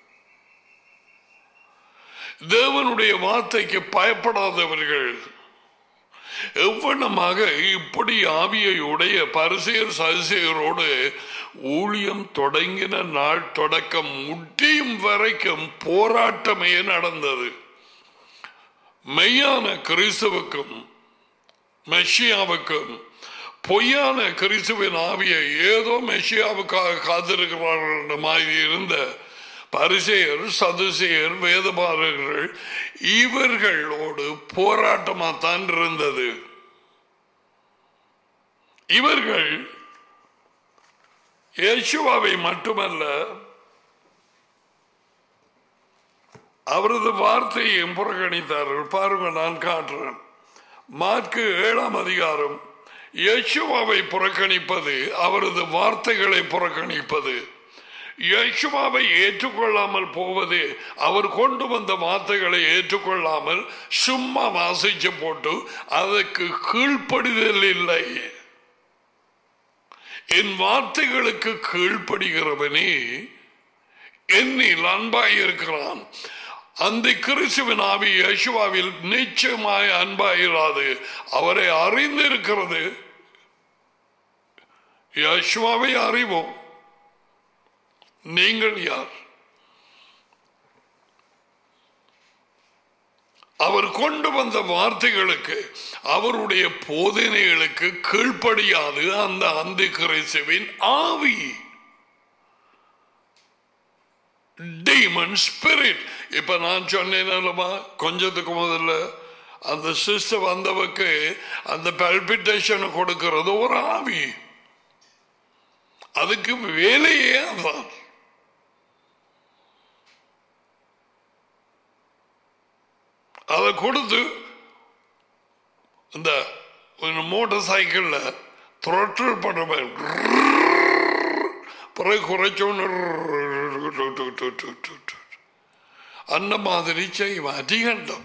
தேவனுடைய வார்த்தைக்கு பயப்படாதவர்கள் எவ்வளமாக இப்படி ஆவியை உடைய பரிசெயர் சதிசெயரோடு ஊழியம் தொடங்கின நாள் தொடக்கம் முட்டியும் வரைக்கும் போராட்டமே நடந்தது மெய்யான கிறிஸ்துவுக்கும் மெஷியாவுக்கும் பொய்யான கிறிஸ்துவின் ஆவியை ஏதோ மெஷியாவுக்காக காத்திருக்கிறார்கள் மாதிரி இருந்த பரிசெயர் சதுசெயர் வேதபாரர்கள் இவர்களோடு போராட்டமாக தான் இருந்தது இவர்கள் இயேசுவாவை மட்டுமல்ல அவரது வார்த்தையையும் புறக்கணித்தார்கள் பாருங்க நான் காட்டுறேன் மார்க்கு ஏழாம் அதிகாரம் யேசுவாவை புறக்கணிப்பது அவரது வார்த்தைகளை புறக்கணிப்பது யேசுவாவை ஏற்றுக்கொள்ளாமல் போவது அவர் கொண்டு வந்த வார்த்தைகளை ஏற்றுக்கொள்ளாமல் சும்மா வாசிச்சு போட்டு அதற்கு கீழ்ப்படிதல் இல்லை என் வார்த்தைகளுக்கு கீழ்ப்படுகிறவனே என்னில் அன்பாயிருக்கிறான் அந்த கிறிஸ்துவின் ஆவி யேசுவாவில் நிச்சயமாய் அன்பாயிராது அவரை அறிந்திருக்கிறது யேசுவாவை அறிவோம் நீங்கள் யார் அவர் கொண்டு வந்த வார்த்தைகளுக்கு அவருடைய போதனைகளுக்கு கீழ்ப்படியாது அந்த அந்த கிறிஸ்துவின் ஆவி டீமன் ஸ்பிரிட் இப்ப நான் சொன்னேன் அல்லவா கொஞ்சத்துக்கு முதல்ல அந்த சிஸ்டர் வந்தவக்கு அந்த பல்பிட்டேஷன் கொடுக்கிறது ஒரு ஆவி அதுக்கு வேலையே அதான் அதை கொடுத்து இந்த மோட்டார் சைக்கிள்ல த்ரோட்டில் பண்ணுவேன் பிறகு குறைச்சோன்னு அந்த மாதிரி செய்வோம் அதிகண்டம்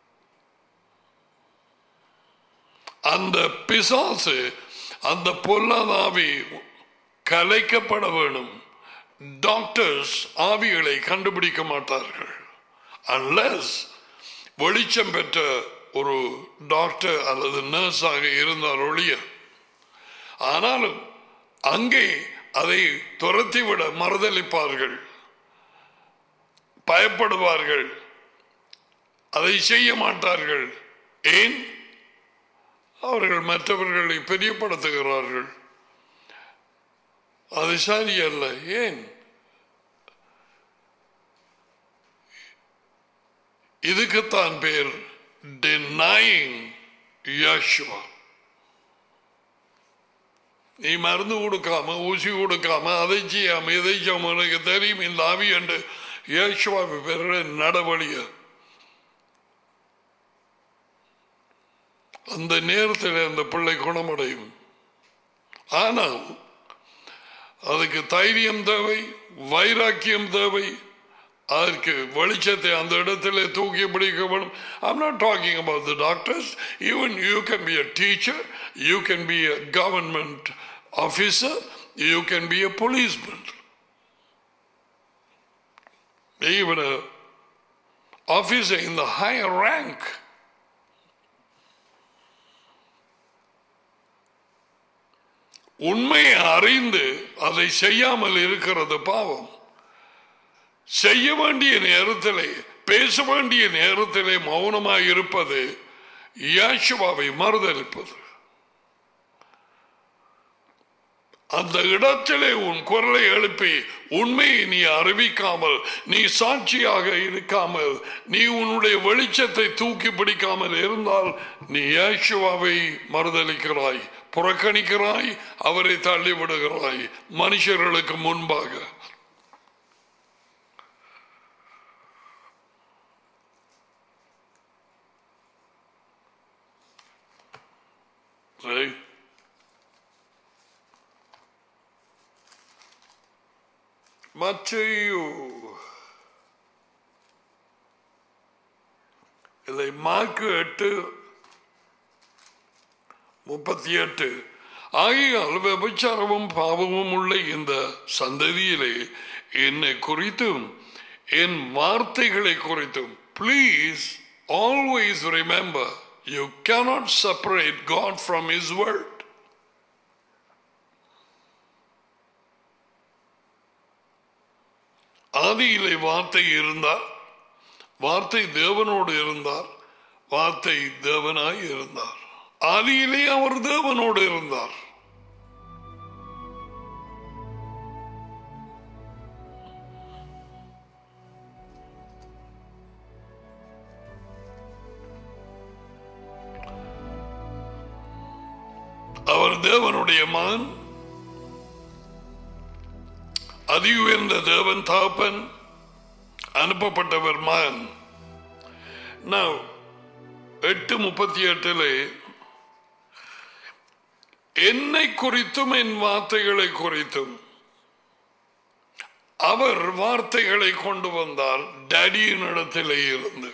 அந்த பிசாசு அந்த பொல்லாதாவி கலைக்கப்பட வேணும் டாக்டர்ஸ் ஆவிகளை கண்டுபிடிக்க மாட்டார்கள் அன்லஸ் வெளிச்சம் பெற்ற ஒரு டாக்டர் அல்லது நர்ஸாக இருந்தால் ஒழிய ஆனாலும் அங்கே அதை துரத்திவிட மறுதளிப்பார்கள் பயப்படுவார்கள் அதை செய்ய மாட்டார்கள் ஏன் அவர்கள் மற்றவர்களை பெரியப்படுத்துகிறார்கள் அது சரியல்ல ஏன் இதுக்குத்தான் பேர் denying Yeshua நீ மருந்து கொடுக்காம ஊசி கொடுக்காம அதை செய்யாம இதை செய்யாம எனக்கு தெரியும் இந்த ஆவி என்று இயேசுவாவை பெற நடவடிக்கை அந்த நேரத்தில் அந்த பிள்ளை குணமடையும் ஆனால் அதுக்கு தைரியம் தேவை வைராக்கியம் தேவை அதற்கு வெளிச்சத்தை அந்த இடத்துல தூக்கி பிடிக்க வேணும் I'm not talking about the doctors. Even you can be a teacher, you can be a government officer, you can be a policeman. Even a officer in the higher rank. உண்மையை அறிந்து அதை செய்யாமல் இருக்கிறது பாவம் செய்ய வேண்டிய நேரத்திலே பேச வேண்டிய நேரத்திலே மௌனமாய் இருப்பது யாஷுவாவை மறுதளிப்பது அந்த இடத்திலே உன் குரலை எழுப்பி உண்மையை நீ அறிவிக்காமல் நீ சாட்சியாக இருக்காமல் நீ உன்னுடைய வெளிச்சத்தை தூக்கி பிடிக்காமல் இருந்தால் நீ யாஷுவாவை மறுதளிக்கிறாய் புறக்கணிக்கிறாய் அவரை தள்ளிவிடுகிறாய் மனுஷர்களுக்கு முன்பாக Right? மத்தையு இல்லை மார்க்கு எட்டு முப்பத்தி எட்டு ஆகையால் விபச்சாரமும் பாவமும் உள்ள இந்த சந்ததியிலே என்னை குறித்தும் என் வார்த்தைகளை குறித்தும் please always remember you cannot separate God from his word ஆதியிலே வார்த்தை இருந்தார் வார்த்தை தேவனோடு இருந்தார் வார்த்தை தேவனாய் இருந்தார் ஆதியிலே அவர் தேவனோடு இருந்தார் அவர் தேவனுடைய மகன் அதி உயர்ந்த தேவன் தாப்பன் அனுப்பப்பட்டவர் மகன் Now, எட்டு முப்பத்தி எட்டிலே என்னை குறித்தும் என் வார்த்தைகளை குறித்தும் அவர் வார்த்தைகளை கொண்டு வந்தார் டேடியின் இடத்திலே இருந்து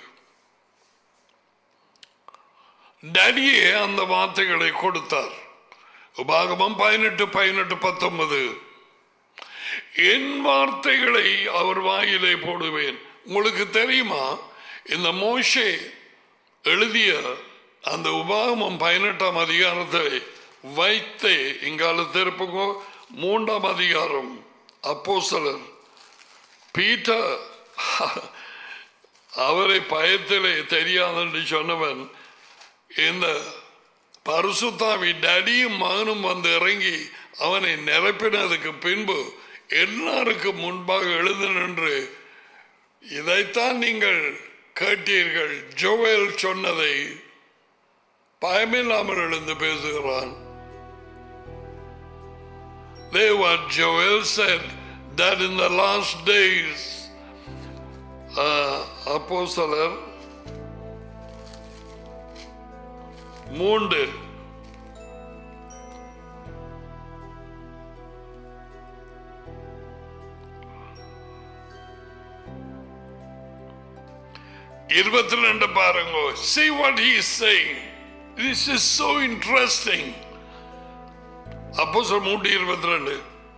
டேடியே அந்த வார்த்தைகளை கொடுத்தார் உபாகமம் பதினெட்டு பதினெட்டு பத்தொன்பது என் வார்த்தைகளை அவர் வாயிலே போடுவேன் உங்களுக்கு தெரியுமா இந்த மோஷே எழுதிய அந்த உபாகமம் பதினெட்டாம் அதிகாரத்தை வைத்தே இங்கால திருப்புங்கோ மூன்றாம் அதிகாரம் அப்போ சிலர் பீட்டர் அவரை பயத்திலே தெரியாதென்று சொன்னவன் இந்த பரிசுத்தாவி டடியும் மகனும் வந்து இறங்கி அவனை நிரப்பினதுக்கு பின்பு எல்லாருக்கும் முன்பாக எழுது நின்று இதைத்தான் நீங்கள் கேட்டீர்கள் ஜோவேல் சொன்னதை பயமில்லாமல் எழுந்து பேசுகிறான் They what Joel said that in the last days uh, அப்போஸ்தலர் மூன்று இருபத்தி ரெண்டு பாருங்க see what he is saying this is so interesting அப்போ மூன்று இருபத்தி ரெண்டு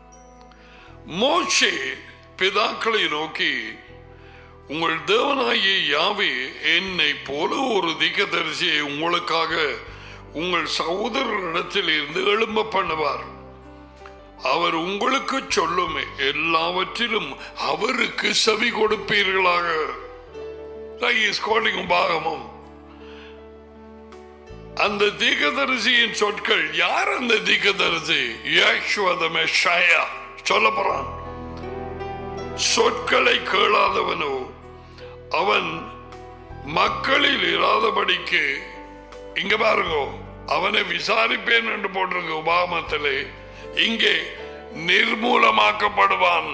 மோஷே பிதாக்களை நோக்கி உங்கள் தேவனாகிய யாவே என்னை போல ஒரு தீக்கதரிசியை உங்களுக்காக உங்கள் சகோதரரிடத்தில் இருந்து எழும்ப பண்ணுவார் அவர் உங்களுக்கு சொல்லும் எல்லாவற்றிலும் அவருக்கு செவி கொடுப்பீர்களாக He is calling பாகமம் அந்த தீகதரிசியின் சொற்கள் யார் அந்த தீகதரிசி யாஷுவ the Messiah சொல்ல போறான் சொற்களை கேளாதவனோ அவன் மக்களில் இராதபடிக்கு இங்க பாருங்க அவனை விசாரிப்பேன் என்று போட்டிருக்கு உபாமத்திலே இங்கே நிர்மூலமாக்கப்படுவான்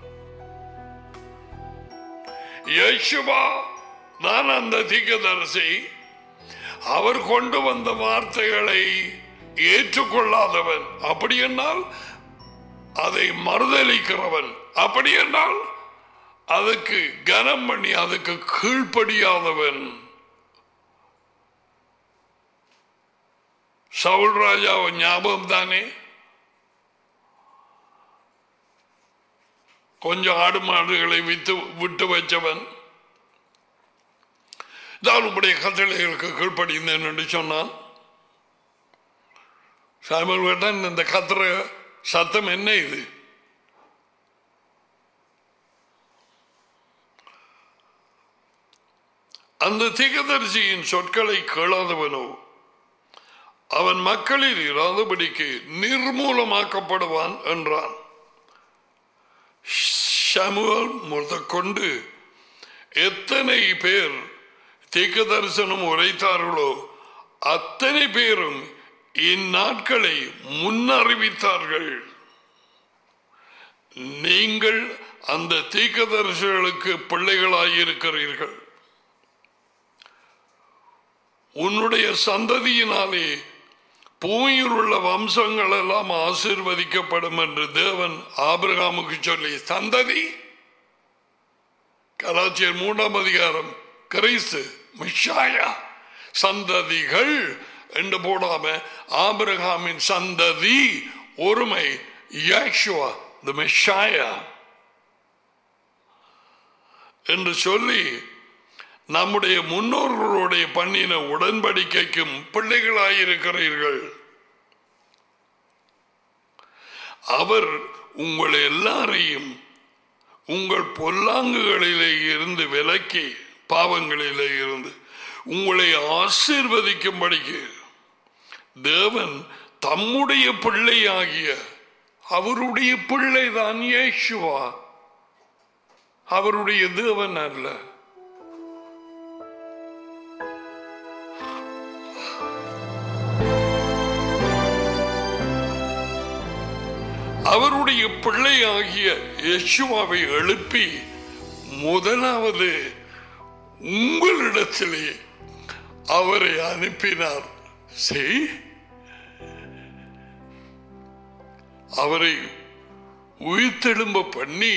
யேசுவா தான் அந்த தீர்க்கதரிசி அவர் கொண்டு வந்த வார்த்தைகளை ஏற்றுக்கொள்ளாதவன் அப்படி என்றால் அதை மறுதளிக்கிறவன் அப்படி என்றால் அதுக்கு கனம் பண்ணி அதுக்கு கீழ்ப்படியாதவன் சவுல் ராஜாவின் ஞாபகம் தானே கொஞ்சம் ஆடு மாடுகளை வித்து விட்டு வச்சவன் தான் உங்களுடைய கட்டளைகளுக்கு கீழ்ப்படிந்தேன் என்று சொன்னான் சாமல் கேட்டான் இந்த கத்துற சத்தம் என்ன இது அந்த தீகதரிசியின் சொற்களை கேளாதவனோ அவன் மக்களில் இராதபடிக்கு நிர்மூலமாக்கப்படுவான் என்றான் சமுவல் முதற்கொண்டு எத்தனை பேர் தீக்க தரிசனம் உரைத்தார்களோ அத்தனை பேரும் இந்நாட்களை முன்னறிவித்தார்கள் நீங்கள் அந்த தீக்கதரிசிகளுக்கு பிள்ளைகளாயிருக்கிறீர்கள் உன்னுடைய சந்ததியினாலே பூமியில் உள்ள வம்சங்கள் எல்லாம் ஆசீர்வதிக்கப்படும் என்று தேவன் ஆபிரகாமுக்கு சொல்லி சந்ததி கலாச்சியர் மூன்றாம் அதிகாரம் கிறிஸ்து மிஷாயா சந்ததிகள் என்று போடாம ஆபிரகாமின் சந்ததி ஒருமை யாஷுவா த மெஷாயா என்று சொல்லி நம்முடைய முன்னோர்களுடைய பண்ணின உடன்படிக்கைக்கும் பிள்ளைகளாயிருக்கிறீர்கள் அவர் உங்கள் எல்லாரையும் உங்கள் பொல்லாங்குகளிலே இருந்து விலக்கி பாவங்களிலே இருந்து உங்களை ஆசீர்வதிக்கும்படிக்கு தேவன் தம்முடைய பிள்ளையாகிய அவருடைய பிள்ளைதான் இயேசுவா அவருடைய தேவன் அல்ல அவருடைய பிள்ளையாகிய யெஷுவாவை எழுப்பி முதலாவது உங்களிடத்திலே அவரை அனுப்பினார் செய் அவரை உயிர்த்தெழும்ப பண்ணி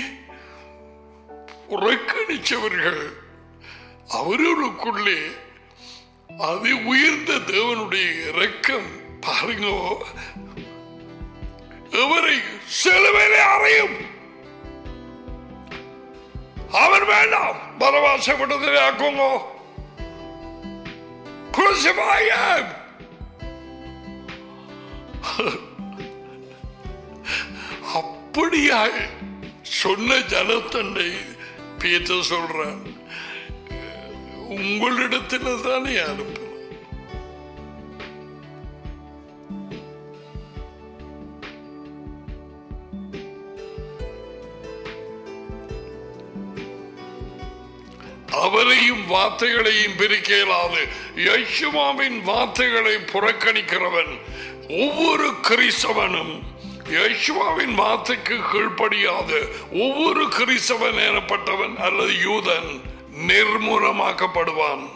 புறக்கணிச்சவர்கள் அவர்களுக்குள்ளே அது உயர்ந்த தேவனுடைய இரக்கம் பாருங்க எவரை சிலுவையிலே அறையும் அவர் வேண்டாம் பரவாச விடுதலை ஆக்குங்க Crucify him! அப்படியாய் சொன்ன ஜனத்தண்டை பேச்ச சொல்றான் உங்களிடத்தில் தானே அனுப்பு அவரையும் வார்த்தைகளையும் பிரிக்க இயலாது யசுமாவின் வார்த்தைகளை புறக்கணிக்கிறவன் ஒவ்வொரு கிறிஸ்தவனும் யசுவாவின் வார்த்தைக்கு கீழ்ப்படியாத ஒவ்வொரு கிறிஸ்தவன் எனப்பட்டவன் அல்லது யூதன் நிர்மூலமாக்கப்படுவான்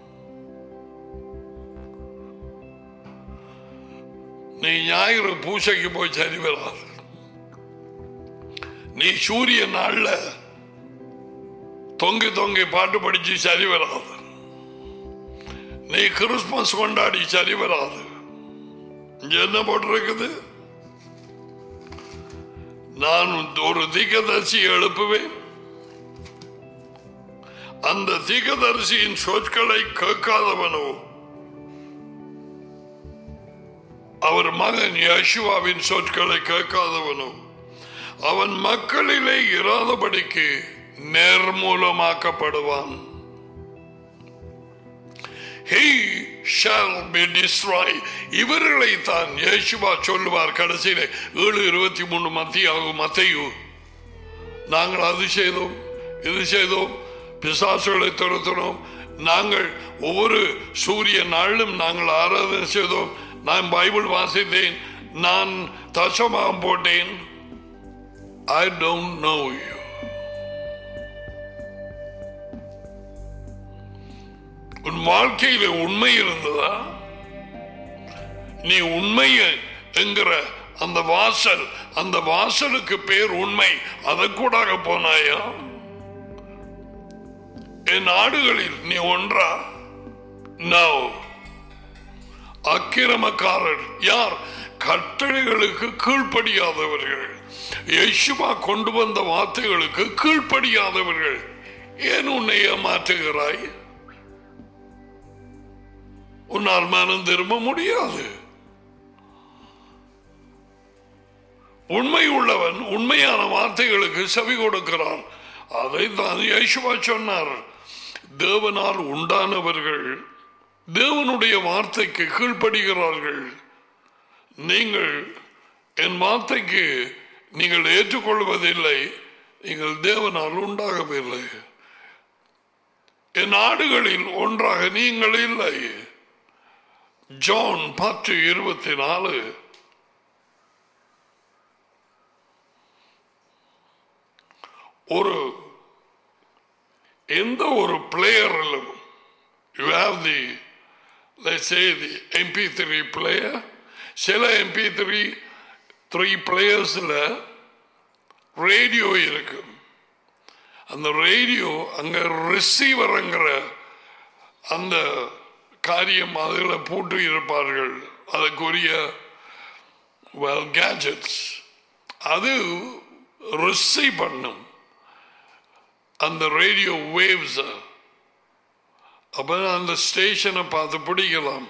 நீ ஞாயிறு பூசைக்கு போய் சரி வராது நீ சூரிய நாள்ல தொங்கி தொங்கி பாட்டு படிச்சு சரி வராது நீ கிறிஸ்துமஸ் கொண்டாடி சரி வராது இங்க என்ன போட்டிருக்குது நான் ஒரு தீக்கதரிசி எழுப்புவேன் அந்த தீக்கதரிசியின் சொற்களை கேட்காதவனோ அவர் மகன் யசுவாவின் சொற்களை கேட்காதவனோ அவன் மக்களிலே இராதபடிக்கு நேர்மூலமாக்கப்படுவான் He shall be destroyed இவர்களை தான் இயேசுவா சொல்லுவார் கடைசியில ஏழு இருபத்தி மூணு மத்தியாகும் மத்தையு நாங்கள் அது செய்தோம் இது செய்தோம் பிசாசுகளை துரத்தினோம் நாங்கள் ஒவ்வொரு சூரிய நாளிலும் நாங்கள் ஆராதனை செய்தோம் நான் பைபிள் வாசித்தேன் நான் தசமாகம் போட்டேன் ஐ டோன்ட் நோ யூ உன் வாழ்க்கையில உண்மை இருந்ததா நீ உண்மை என்கிற அந்த வாசல் அந்த வாசலுக்கு பேர் உண்மை அதற்கூடாக போனாயா என் நாடுகளில் நீ ஒன்றா நோ அக்கிரமக்காரர் யார் கட்டளைகளுக்கு கீழ்ப்படியாதவர்கள் யேசுவா கொண்டு வந்த வார்த்தைகளுக்கு கீழ்ப்படியாதவர்கள் ஏன் உன்னை ஏமாற்றுகிறாய் உன்னால் மனம் திரும்ப முடியாது உண்மை உள்ளவன் உண்மையான வார்த்தைகளுக்கு செவி கொடுக்கிறான் அதை தான் யேசுவா சொன்னார் தேவனால் உண்டானவர்கள் தேவனுடைய வார்த்தைக்கு கீழ்ப்படுகிறார்கள் நீங்கள் என் வார்த்தைக்கு நீங்கள் ஏற்றுக்கொள்வதில்லை நீங்கள் தேவனால் உண்டாகவில்லை என் நாடுகளில் ஒன்றாக நீங்கள் இல்லை ஜான் பத்து இருபத்தி நாலு ஒரு எந்த ஒரு பிளேயரிலும் you have the let's say the MP3 player சில MP3 த்ரீ பிளேயர்ஸில் ரேடியோ இருக்கு அந்த ரேடியோ அங்கே ரிசீவருங்கிற அந்த காரியம் அதில் போட்டு இருப்பார்கள் அதுக்குரிய வெல் கேஜெட்ஸ் அது ரிசீவ் பண்ணும் அந்த ரேடியோ வேவ்ஸ் அப்ப அந்த ஸ்டேஷனை பார்த்து பிடிக்கலாம்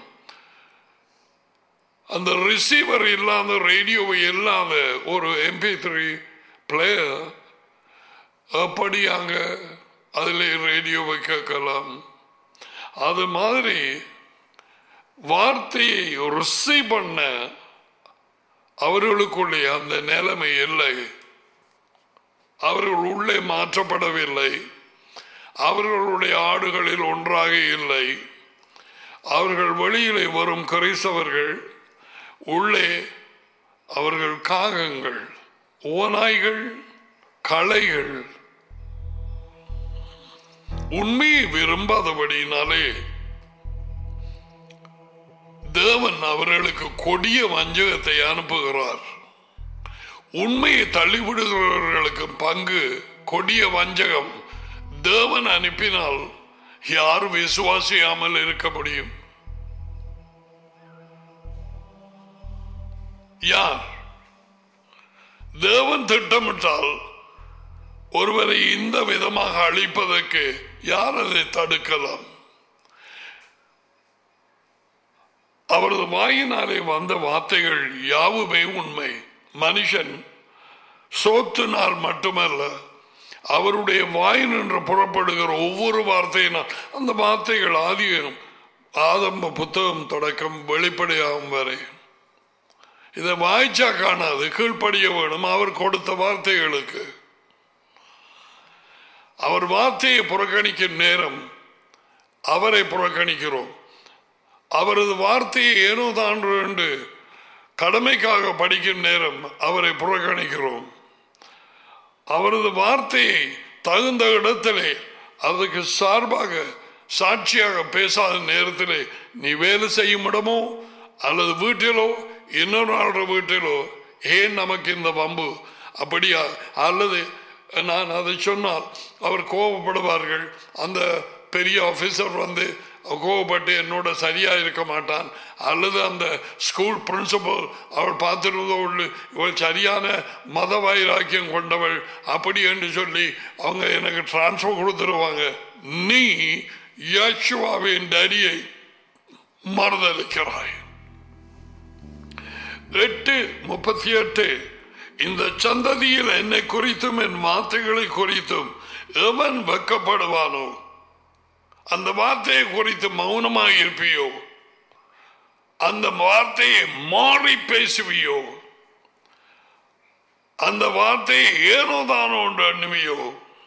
அந்த ரிசீவர் இல்லாத ரேடியோ இல்லாத ஒரு எம்பி த்ரீ பிளேயர் அப்படி அங்க அதில் ரேடியோவை கேட்கலாம் அது மாதிரி வார்த்தையை ரிசீவ் பண்ண அவர்களுக்குள்ளே அந்த நிலைமை இல்லை அவர்கள் உள்ளே மாற்றப்படவில்லை அவர்களுடைய ஆடுகளில் ஒன்றாக இல்லை அவர்கள் வெளியிலே வரும் கிறிஸ்தவர்கள் உள்ளே அவர்கள் காகங்கள் ஓநாய்கள் களைகள் உண்மையை விரும்பாதபடினாலே தேவன் அவர்களுக்கு கொடிய வஞ்சகத்தை அனுப்புகிறார் உண்மையை தள்ளிவிடுகிறவர்களுக்கு பங்கு கொடிய வஞ்சகம் தேவன் அனுப்பினால் யார் விசுவாசியாமல் இருக்க முடியும் யார் தேவன் திட்டமிட்டால் ஒருவரை இந்த விதமாக அழிப்பதற்கு யார் அதை தடுக்கலாம் அவரது வாயினாலே வந்த வார்த்தைகள் யாவுமே உண்மை மனுஷன் சோத்தினால் மட்டுமல்ல அவருடைய வாயின் என்று புறப்படுகிற ஒவ்வொரு வார்த்தையினால் அந்த வார்த்தைகள் ஆதியம் ஆதம்ப புத்தகம் தொடக்கம் வெளிப்படையாகும் வரை இதை வாய்ச்சா காணாது கீழ்ப்படிய வேணும் அவர் கொடுத்த வார்த்தைகளுக்கு அவர் வார்த்தையை புறக்கணிக்கும் நேரம் அவரை புறக்கணிக்கிறோம் அவரது வார்த்தையை ஏனோ தான் என்று கடமைக்காக படிக்கும் நேரம் அவரை புறக்கணிக்கிறோம் அவரது வார்த்தையை தகுந்த இடத்திலே அதுக்கு சார்பாக சாட்சியாக பேசாத நேரத்திலே நீ வேலை செய்யும் இடமோ அல்லது வீட்டிலோ இன்னொரு ஆளுடைய வீட்டிலோ ஏன் நமக்கு இந்த வம்பு அப்படியா அல்லது நான் அதை சொன்னால் அவர் கோபப்படுவார்கள் அந்த பெரிய ஆஃபீஸர் வந்து கோபப்பட்டு என்னோட சரியா இருக்க மாட்டான் அல்லது அந்த ஸ்கூல் பிரின்சிபல் அவள் பார்த்துருந்தவள் இவள் சரியான மத வைராக்கியம் கொண்டவள் அப்படி என்று சொல்லி அவங்க எனக்கு டிரான்ஸ்ஃபர் கொடுத்துருவாங்க நீ யசுவாவின் டடியை மறுதளிக்கிறாய் எட்டு முப்பத்தி எட்டு இந்த சந்ததியில் என்னை குறித்தும் என் வார்த்தைகளை குறித்தும் எவன் வெக்கப்படுவானோ அந்த வார்த்தையை குறித்து மௌனமாக இருப்பியோ அந்த வார்த்தையை மாறி பேசுவியோ அந்த வார்த்தையை ஏனோதானோ என்று எண்ணுவியோ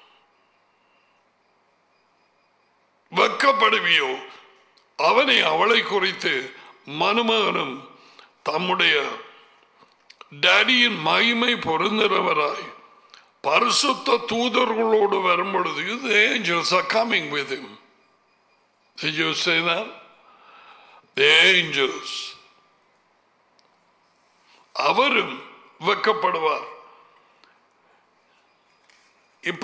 வெக்கப்படுவியோ அவனை அவளை குறித்து மனுமகனும் தம்முடைய டேடியின் மகிமை பொருந்தினவராய் பரிசுத்த தூதர்களோடு வரும் பொழுது the angels are coming with him did you say that the angels அவரும் வெக்கப்படுவார் இப்ப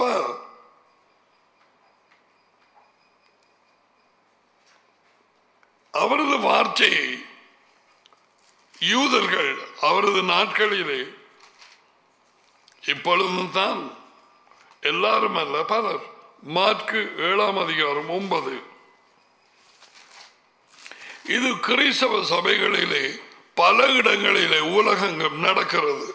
அவரது வார்த்தையை யூதர்கள் அவரது நாட்களிலே இப்பொழுதும் தான் எல்லாரும் அல்ல பலர் மார்க்கு ஏழாம் அதிகாரம் ஒன்பது இது கிறிஸ்தவ சபைகளிலே பல இடங்களிலே உலகங்கம் நடக்கிறது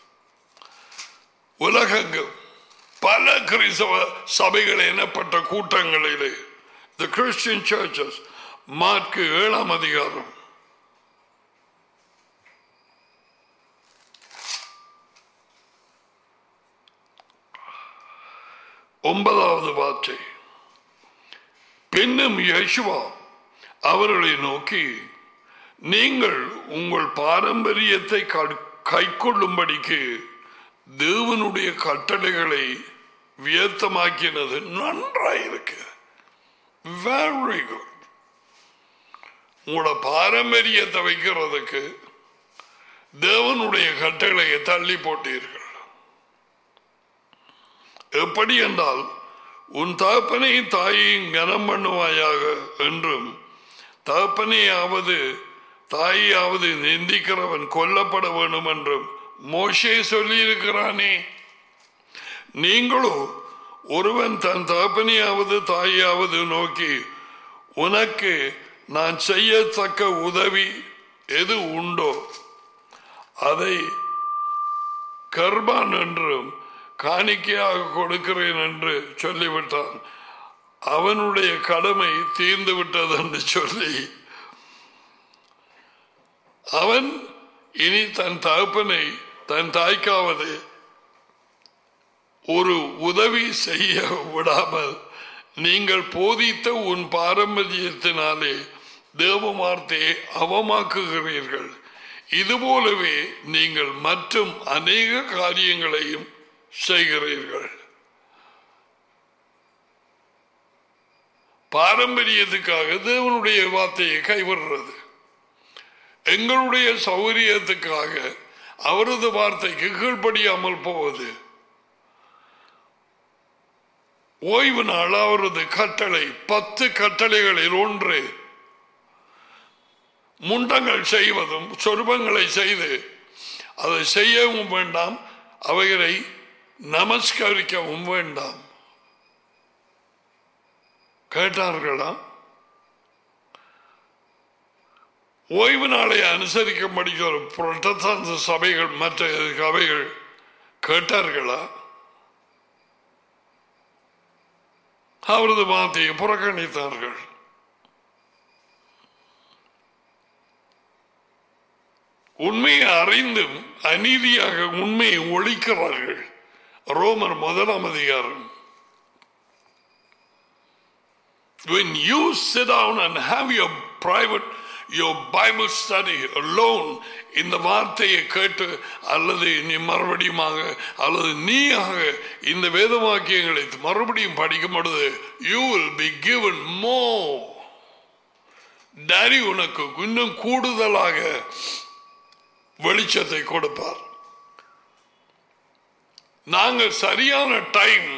உலகங்கம் பல கிறிஸ்தவ சபைகள் எனப்பட்ட கூட்டங்களிலே த கிறிஸ்டியன் சர்ச்சஸ் மார்க்கு ஏழாம் அதிகாரம் ஒன்பதாவது வார்த்தை பின்னும் யேசுவா அவர்களை நோக்கி நீங்கள் உங்கள் பாரம்பரியத்தை கைக்கொள்ளும்படிக்கு தேவனுடைய கட்டளைகளை வியர்த்தமாக்கினது நன்றாயிருக்கு வெரி குட் உங்களோட பாரம்பரியத்தை வைக்கிறதுக்கு தேவனுடைய கட்டளையை தள்ளி போட்டீர்கள் எப்படி என்றால் உன் தகப்பனையும் தாயையும் கனம் பண்ணுவாயாக என்றும் தகப்பனையாவது தாயாவது நிந்திக்கிறவன் கொல்லப்பட வேண்டும் என்றும் மோசே சொல்லி இருக்கிறானே நீங்களோ ஒருவன் தன் தகப்பனையாவது தாயாவது நோக்கி உனக்கு நான் செய்யத்தக்க உதவி எது உண்டோ அதை கர்பான் என்றும் காணிக்கையாக கொடுக்கிறேன் என்று சொல்லிவிட்டான் அவனுடைய கடமை தீர்ந்து விட்டது என்று சொல்லி அவன் இனி தன் தகப்பனை தன் தாய்க்காவது ஒரு உதவி செய்ய விடாமல் நீங்கள் போதித்த உன் பாரம்பரியத்தினாலே தேவ வார்த்தையை அவமாக்குகிறீர்கள் இதுபோலவே நீங்கள் மற்றும் அநேக காரியங்களையும் செய்கிறீர்கள் பாரம்பரியத்துக்காக தேவனுடைய வார்த்தையை கைவிடுறது எங்களுடைய சௌகரியத்துக்காக அவரது வார்த்தைக்கு கீழ்ப்படியாமல் போவது ஓய்வு நாள் அவரது கட்டளை பத்து கட்டளைகளில் ஒன்று முண்டங்கள் செய்வதும் சொருபங்களை செய்து அதை செய்யவும் வேண்டாம் அவைகளை நமஸ்கரிக்கவும் வேண்டாம் கேட்டார்களா ஓய்வு நாளை அனுசரிக்கும்படி ஒரு புரட்டத்தாந்த சபைகள் மற்ற சபைகள் கேட்டார்களா அவரது வார்த்தையை புறக்கணித்தார்கள் உண்மையை அறிந்தும் அநீதியாக உண்மையை ஒழிக்கிறார்கள் ரோமர் முதலாம் அதிகாரம் when you sit down and have your private your bible study alone இந்த வார்த்தையை கேட்டு அல்லது நீ மறுபடியுமாக அல்லது நீயாக இந்த வேத வாக்கியங்களை மறுபடியும் படிக்கும் பொழுது யூ வில் பி கிவன் மோ டாரி உனக்கு இன்னும் கூடுதலாக வெளிச்சத்தை கொடுப்பார் நாங்கள் சரியான டைம்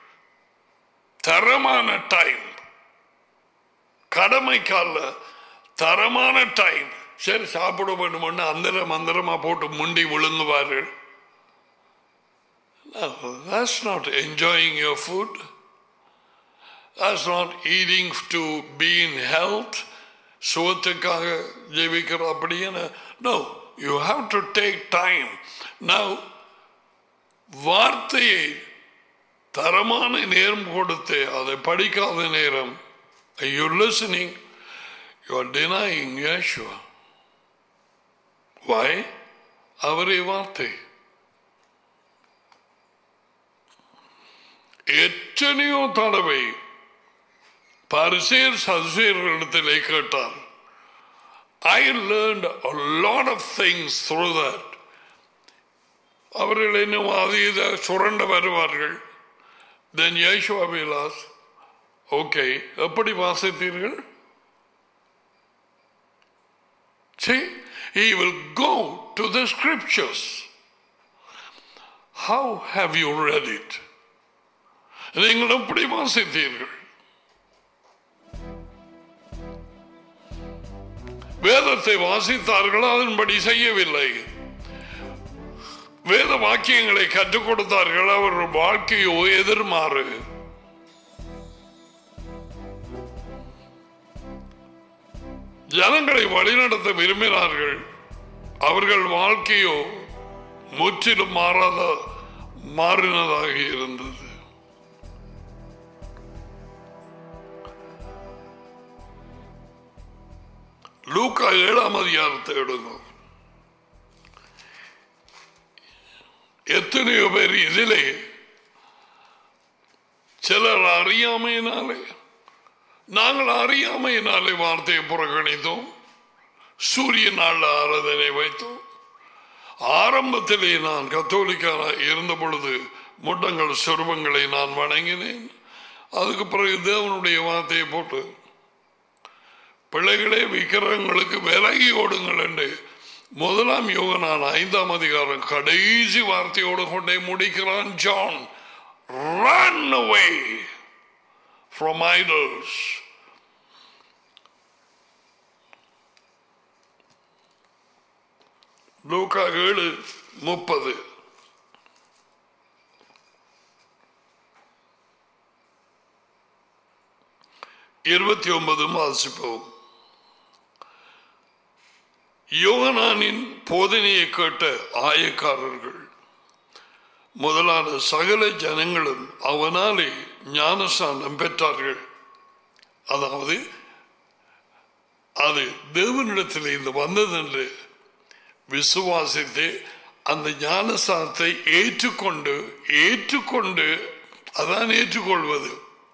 தரமான டைம் கடமைக்கால தரமான டைம் சரி சாப்பிட வேண்டும்னு அந்தர மந்திரமா போட்டு முண்டி விழுங்குவார்கள் No, that's not enjoying your food. That's not eating to be in health. சுகத்துக்காக ஜெபிக்கிற அப்படின்னு no you have to take time now வார்த்தையை தரமான நேரம் கொடுத்து அதை படிக்காத நேரம் you listening you are denying Yeshua வாய் அவரே வார்த்தை எத்தனையோ தடவை பரிசேர் சதுசேர்களிடத்திலே கேட்டார் I learned a lot of things through that அவர்கள் இன்னும் அது இதை சுரண்ட வருவார்கள் தென் யேசுவா விலாஸ் ஓகே எப்படி வாசித்தீர்கள் See, he will go to the scriptures. How have you read it? நீங்கள் எப்படி வாசித்தீர்கள் வேதத்தை வாசித்தார்கள் அதன்படி செய்யவில்லை வேத வாக்கியங்களை கற்றுக் கொடுத்தார்கள் அவர் வாழ்க்கையோ எதிர்மாறு ஜனங்களை வழிநடத்த விரும்பினார்கள் அவர்கள் வாழ்க்கையோ முற்றிலும் மாறாத மாறினதாக இருந்தது லூக்கா ஏழாம் அதிகாரத்தை எடுங்க எத்தனையோ பேர் இதிலே சிலர் அறியாமையினாலே நாங்கள் அறியாமையினாலே வார்த்தையை புறக்கணித்தோம் சூரிய நாள் ஆராதனை வைத்தோம் ஆரம்பத்திலே நான் கத்தோலிக்கான இருந்த பொழுது முட்டங்கள் சொருபங்களை நான் வணங்கினேன் அதுக்கு பிறகு தேவனுடைய வார்த்தையை போட்டு பிள்ளைகளே விக்கிரகங்களுக்கு விலகி ஓடுங்கள் என்று முதலாம் யோகனான் ஐந்தாம் அதிகாரம் கடைசி வார்த்தையோடு கொண்டே முடிக்கிறான் John run away from idols லூக்கா ஏழு முப்பது இருபத்தி ஒன்பதும் வாசிப்போம் யோகனானின் போதனையை கேட்ட ஆயக்காரர்கள் முதலான சகல ஜனங்களும் அவனாலே ஞானஸ்தானம் பெற்றார்கள் அதாவது அது தேவனிடத்தில் இருந்து வந்தது என்று விசுவாசித்து அந்த ஞானஸ்தானத்தை ஏற்றுக்கொண்டு ஏற்றுக்கொண்டு அதான் ஏற்றுக்கொள்வது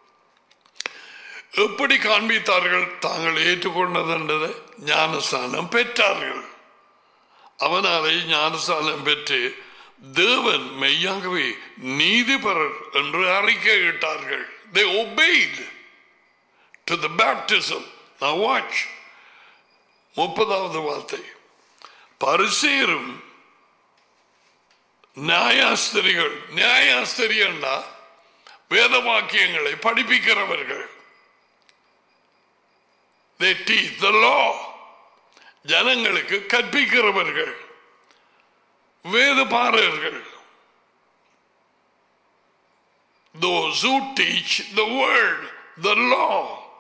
எப்படி காண்பித்தார்கள் தாங்கள் ஏற்றுக்கொண்டதென்றதை ஞானஸ்தானம் பெற்றார்கள் அவனாலே ஞானஸ்தானம் பெற்று தேவன் மெய்யாகவே நீதிபரர் என்று அறிக்கையிட்டார்கள் they obeyed to the baptism now watch முப்பதாவது வார்த்தை பரிசேரும் நியாயாஸ்திரிகள் நியாயாஸ்திரியன்னா வேத வாக்கியங்களை படிப்பிக்கிறவர்கள் they teach the law ஜனங்களுக்கு கற்பிக்கிறவர்கள் வேத பாரர்கள் those who teach the word the law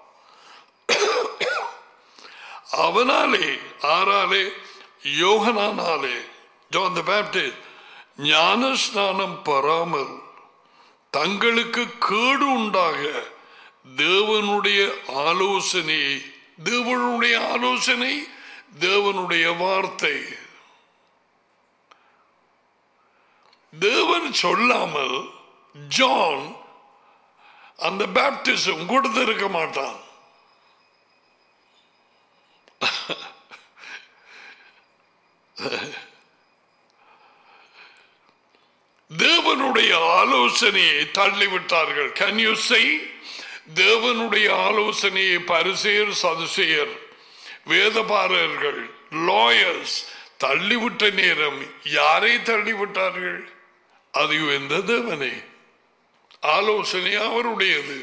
அவனாலே ஆறாலே யோகனானாலே ஜான் த பேப்டிஸ்ட் ஞான ஸ்நானம் பெறாமல் தங்களுக்கு கேடு உண்டாக தேவனுடைய ஆலோசனையை தேவனுடைய ஆலோசனை தேவனுடைய வார்த்தை தேவன் சொல்லாமல் ஜான் அந்த பேப்டிசம் கொடுத்திருக்க மாட்டான் தேவனுடைய ஆலோசனையை தள்ளிவிட்டார்கள் கேன் யூ செய் தேவனுடைய ஆலோசனையை பரிசெயர் சதுசெயர் வேதபாரர்கள் லாயர்ஸ் தள்ளிவிட்ட நேரம் யாரை தள்ளிவிட்டார்கள் அது எந்த தேவனே ஆலோசனை அவருடையது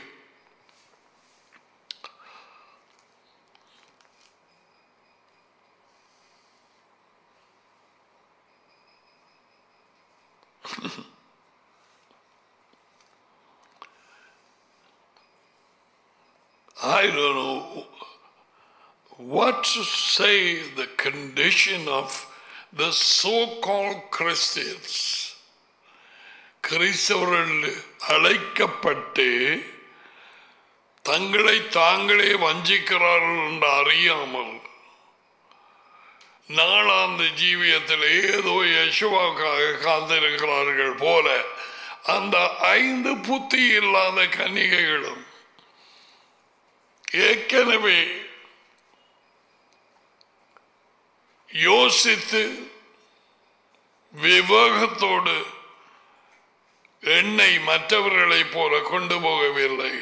I don't know what to say the condition of the so-called Christians. கிறிஸ்தவர்கள் அழைக்கப்பட்டு தங்களை தாங்களே வஞ்சிக்கிறார்கள் என்று அறியாமல் நாளாந்த ஜீவியத்தில் ஏதோ யசுவாவுக்காக காத்திருக்கிறார்கள் போல அந்த ஐந்து புத்தி இல்லாத கன்னிகைகளும் ஏற்கனவே யோசித்து விவேகத்தோடு எண்ணெய் மற்றவர்களைப் போல கொண்டு போகவில்லை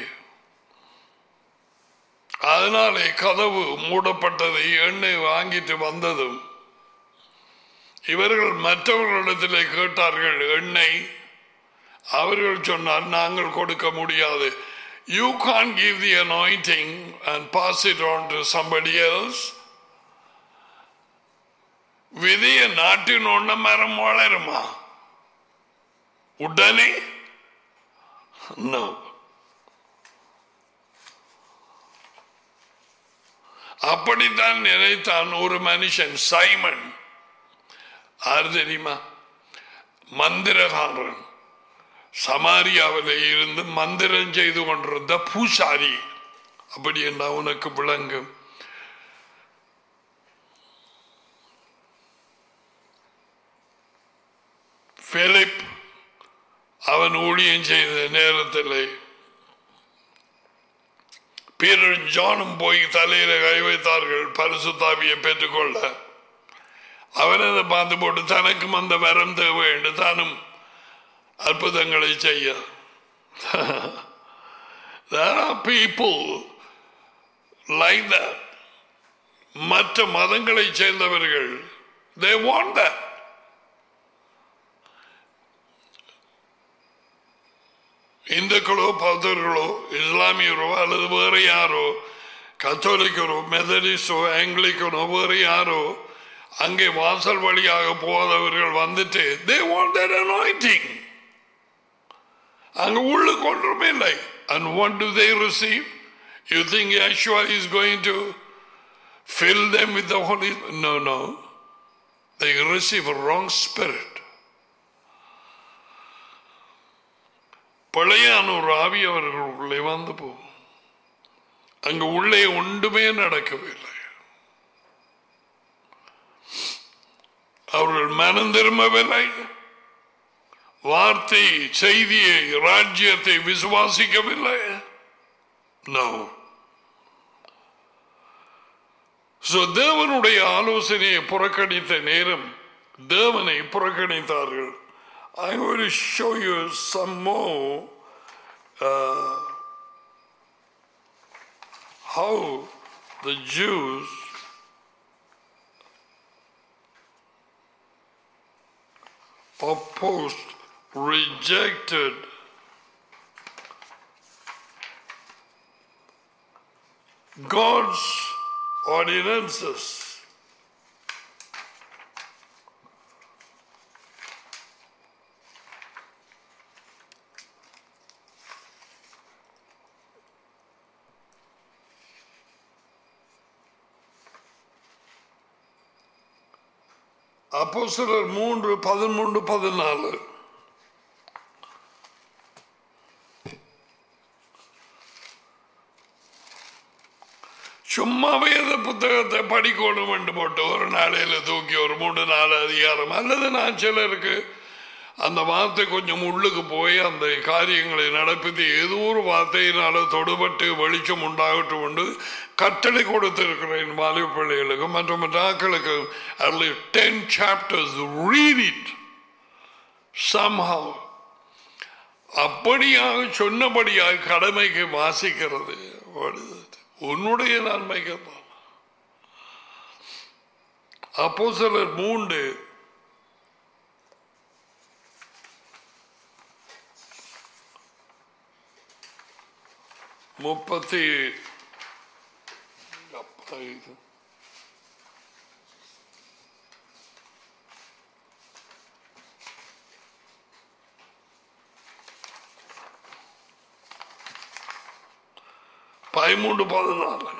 அதனாலே கதவு மூடப்பட்டது எண்ணெய் வாங்கிட்டு வந்ததும் இவர்கள் மற்றவர்களிடத்திலே கேட்டார்கள் எண்ணெய் அவர்கள் சொன்னார் நாங்கள் கொடுக்க முடியாது you can't give the anointing and pass it on to somebody else விதிய நாட்டின் ஒண்ண மரம் வளருமா உடனே No. அப்படித்தான் நினைத்தான் ஒரு மனுஷன் சைமன் யார் தெரியுமா மந்திரகாரன் சமாரியாவில் இருந்து மந்திரம் செய்து கொண்டிருந்த பூசாரி அப்படி என்ன உனக்கு விளங்கும் பிலிப் அவன் ஊழியம் செய்த நேரத்தில் பீரன் ஜானும் போய் தலையில கை வைத்தார்கள் பரிசுத்தாவியை பெற்றுக்கொள்ள அவன் அதை பார்த்து போட்டு தனக்கும் அந்த வரம் தேவை என்று தானும் அற்புதங்களை செய்ய There are people like that. மற்ற மதங்களை சேர்ந்தவர்கள் they want that. இந்துக்களோ பௌத்தர்களோ இஸ்லாமியரோ அல்லது வேறு யாரோ கத்தோலிக்கரோ மெதடிஸ்டோ ஆங்கிலிக்கனோ வேறு யாரோ அங்கே வாசல் வழியாக போதவர்கள் வந்துட்டு தே வாண்ட் தட் அனாயிண்டிங் அங்க உள்ளுக்கு ஒன்றுமே இல்லை and what do they receive you think Yeshua is going to fill them with the Holy no no they receive a wrong spirit பழையான ஒரு ஆவி அவர்களுக்குள்ளே வந்து போகும் அங்கு உள்ளே ஒன்றுமே நடக்கவில்லை அவர்கள் மனம் திரும்பவில்லை வார்த்தை செய்தியை ராஜ்யத்தை விசுவாசிக்கவில்லை நோ So, தேவனுடைய ஆலோசனையை புறக்கணித்த நேரம் தேவனை புறக்கணித்தார்கள் I'm going to show you some more uh, how the Jews opposed, rejected God's ordinances. அப்போ சிலர் மூன்று பதிமூன்று பதினாலு சும்மா வேத புத்தகத்தை படிக்கணும் என்று போட்டு ஒரு நாளையில தூக்கி ஒரு மூணு நாலு அதிகாரம் அல்லது நான் சிலருக்கு அந்த வார்த்தை கொஞ்சம் உள்ளுக்கு போய் அந்த காரியங்களை நடப்பித்து ஏதோ ஒரு வார்த்தையினால தொடுபட்டு வெளிச்சம் உண்டாகட்டும் என்று கட்டளை கொடுத்திருக்கிறேன் மாலை பிள்ளைகளுக்கு மற்றும் மற்றாக்களுக்கு அதில் ten chapters read it somehow அப்படியாக சொன்னபடியாக கடமைக்கு வாசிக்கிறது உன்னுடைய நன்மைக்கு தான் அப்போ சிலர் மூன்று முப்பத்தி அப்பா இது பதிமூன்று பதினாலு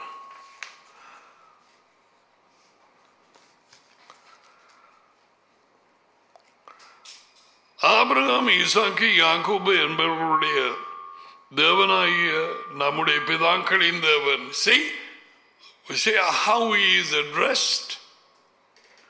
ஆபிரகாம் ஈசாக்கு யாக்கோபு என்பவர்களுடைய தேவனாகிய நம்முடைய பிதாக்களின் தேவன் see we see how he is addressed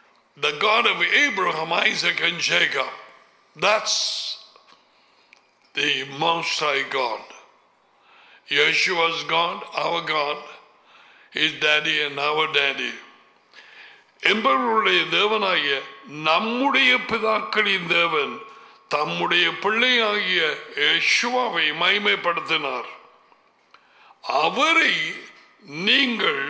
the God of Abraham, Isaac, and Jacob. That's the Most High God. Yeshua's God, our God, his daddy and our daddy. என்பவருடைய தேவனாகிய நம்முடைய பிதாக்களின் தேவன் தம்முடைய பிள்ளையாகிய யெஷுவாவை மைமைப்படுத்தினார் அவரை நீங்கள்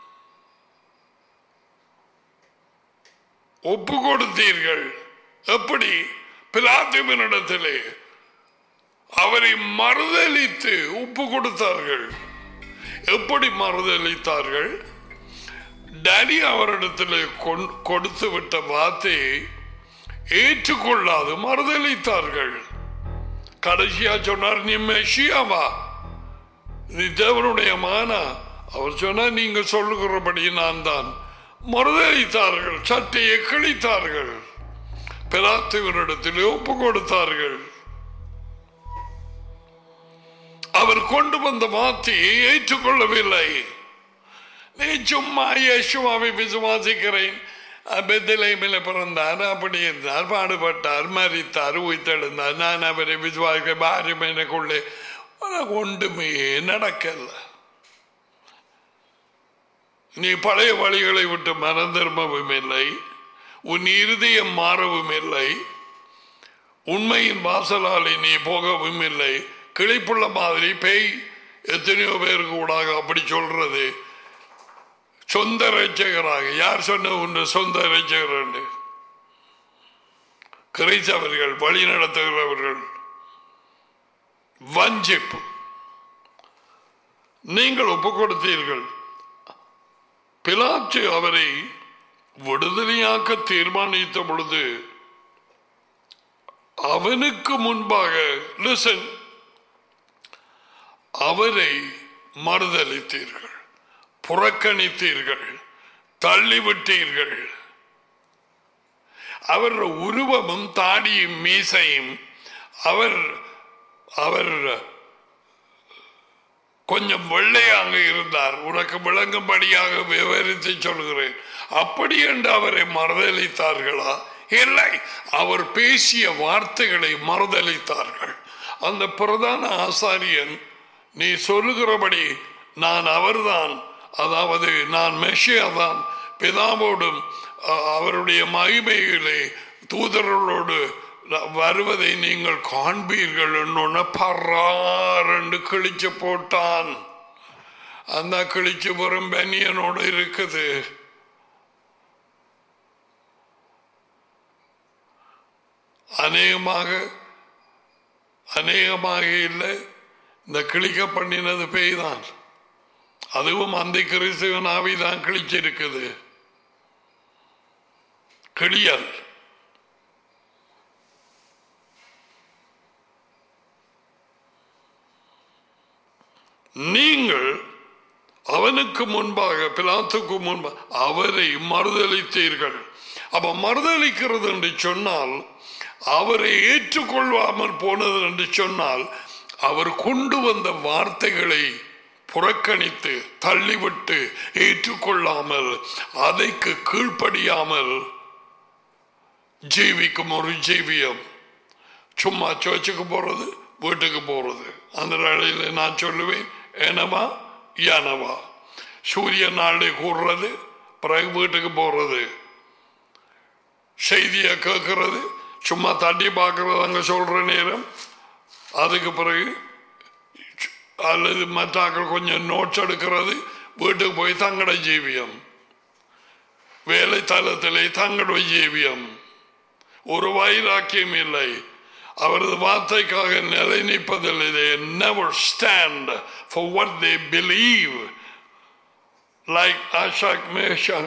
ஒப்பு கொடுத்தீர்கள் எப்படி பிலாத்துவனிடத்திலே அவரை மறுதலித்து ஒப்பு கொடுத்தார்கள் எப்படி மறுதலித்தார்கள் டேடி அவரிடத்தில் கொண்- கொடுத்து விட்ட வார்த்தையை ஏற்றுக்கொள்ளாது மறுதலித்தார்கள் கடைசியா சொன்னார் நீ மெஷியாவா நீ தேவனுடைய மானா அவர் சொன்னார் நீங்க சொல்லுகிறபடி நான் தான் மறுதலித்தார்கள் சட்டையை கிழித்தார்கள் பிலாத்துவனிடத்தில் ஒப்பு கொடுத்தார்கள் அவர் கொண்டு வந்த வார்த்தையை ஏற்றுக்கொள்ளவில்லை நீ சும்மா யேசுவாவை விசுவாசிக்கிறேன் பெத்தலைமில் பிறந்தார் அப்படி இருந்தார் பாடுபட்டார் மறித்தார் உயிர்த்தெழுந்தார் நான் அவரை விசுவாசிக்க பாரும் எனக்குள்ளே உனக்கு ஒன்றுமே நடக்கல நீ பழைய வழிகளை விட்டு மனம் திரும்பவும் இல்லை உன் இருதயம் மாறவும் இல்லை உண்மையின் வாசலாலே நீ போகவும் இல்லை கிளிப்புள்ள மாதிரி பேய் எத்தனையோ பேருக்கு கூடாக அப்படி சொல்றது சொந்த ரட்சகராக யார் சொன்ன உண்டு சொந்த ரட்சகர் என்று கிரைத்தவர்கள் வழி நடத்துகிறவர்கள் வஞ்சிப்பு நீங்கள் ஒப்பு கொடுத்தீர்கள் பிலாத்து அவரை விடுதலையாக்க தீர்மானித்த பொழுது அவனுக்கு முன்பாக லிசன் அவரை மறுதளித்தீர்கள் புறக்கணித்தீர்கள் தள்ளிவிட்டீர்கள் அவர் உருவமும் தாடியும் மீசையும் அவர் அவர் கொஞ்சம் வெள்ளையாக இருந்தார் உனக்கு விளங்கும்படியாக விவரித்து சொல்கிறேன் அப்படி என்று அவரை மறுதளித்தார்களா இல்லை அவர் பேசிய வார்த்தைகளை மறுதளித்தார்கள் அந்த பிரதான ஆசாரியன் நீ சொல்லுகிறபடி நான் அவர்தான் அதாவது நான் மெஷியாதான் பிதாவோடும் அ- அவருடைய மகிமையிலே தூதர்களோடு வருவதை நீங்கள் காண்பீர்கள் என்று பர்றார் என்று கிழிச்சு போட்டான் அந்த கிழிச்சு வரும் பெனியனோடு இருக்குது அநேகமாக அநேகமாக இல்லை இந்த கிழிக்க பண்ணினது பேய் தான் அதுவும் அந்த கிறிஸ்துவன் ஆவிதான் கிழிச்சிருக்குது கிளியல் நீங்கள் அவனுக்கு முன்பாக பிலாத்துக்கு முன்பாக அவரை மறுதளித்தீர்கள் அப்ப மறுதளிக்கிறது என்று சொன்னால் அவரை ஏற்றுக்கொள்ளாமல் போனது என்று சொன்னால் அவர் கொண்டு வந்த வார்த்தைகளை புறக்கணித்து தள்ளிவிட்டு ஏற்றுக்கொள்ளாமல் அதைக்கு கீழ்ப்படியாமல் ஜீவிக்கும் ஒரு ஜீவியம் சும்மா சர்ச்சுக்கு போறது வீட்டுக்கு போறது அந்த வேளையில நான் சொல்லுவேன் எனவா எனவா சூரிய நாளை கூடுறது பிறகு வீட்டுக்கு போறது செய்தியை கேட்கறது சும்மா தட்டி பார்க்கறது அங்க சொல்ற நேரம் அதுக்கு பிறகு அல்லது மற்றாக்கள் கொஞ்சம் நோட்ஸ் எடுக்கிறது வீட்டுக்கு போய் தங்கட ஜீவியம் வேலை தளத்திலே தங்கட ஜீவியம் ஒரு வைராக்கியம் இல்லை அவரது வார்த்தைக்காக நிலை நிற்பதில்லை they never stand for what they believe like Ashak Meshach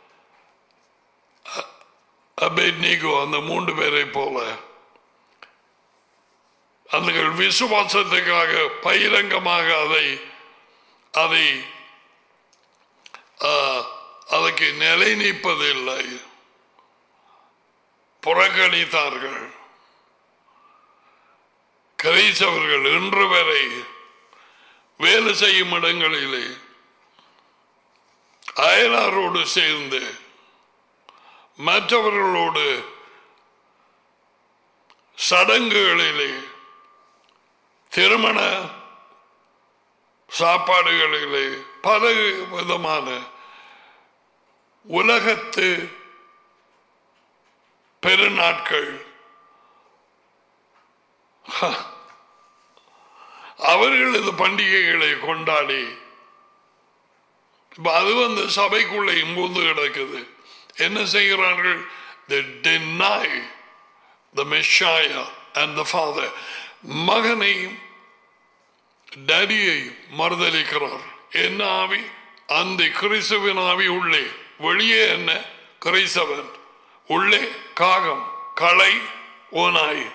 அபேத்னிகோ அந்த மூன்று பேரை போல அந்த விசுவாசத்துக்காக பகிரங்கமாக அதை அதை ஆ, அதற்கு நிலை நிற்பதில்லை புறக்கணித்தார்கள் கிரைசவர்கள் இன்று வரை வேலை செய்யும் இடங்களிலே அயலாரோடு சேர்ந்து மற்றவர்களோடு சடங்குகளிலே திருமண சாப்பாடுகளிலே பல விதமான உலகத்து பெருநாட்கள் ஹ. அவர்கள் இந்த பண்டிகைகளை கொண்டாடி இப்ப அது வந்து சபைக்குள்ளே இம்புந்து கிடக்குது என்ன செய்கிறார்கள் they deny the Messiah and the Father மகனையும் டடியை மறுதளிக்கிறார் என்ன ஆவி அந்த கிறிஸ்துவின் ஆவி உள்ளே வெளியே என்ன கிறிஸ்தவன் உள்ளே காகம் களை ஓனாய்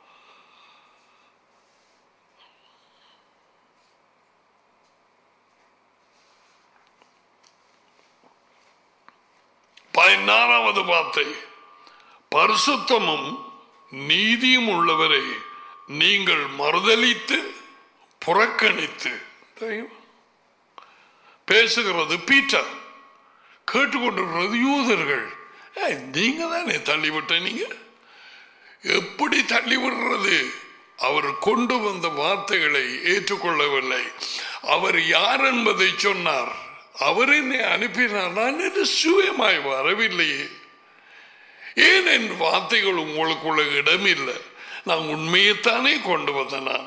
பதினாறாவது வார்த்தை பரிசுத்தமும் நீதியும் உள்ளவரை நீங்கள் மறுதலித்து புறக்கணித்து தெரியுமா? பேசுகிறது பீட்டர் கேட்டுக்கொண்டிருக்கிறது யூதர்கள் ஏய், நீங்க தானே தள்ளிவிட்ட நீங்க எப்படி தள்ளிவிடுறது அவர் கொண்டு வந்த வார்த்தைகளை ஏற்றுக்கொள்ளவில்லை அவர் யார் என்பதை சொன்னார் அவர் என்னை அனுப்பினார் நான் என்று சுயமாய் வரவில்லையே ஏன் என் வார்த்தைகள் உங்களுக்குள்ள இடமில்லை நான் உண்மையைத்தானே கொண்டு வந்தேன் நான்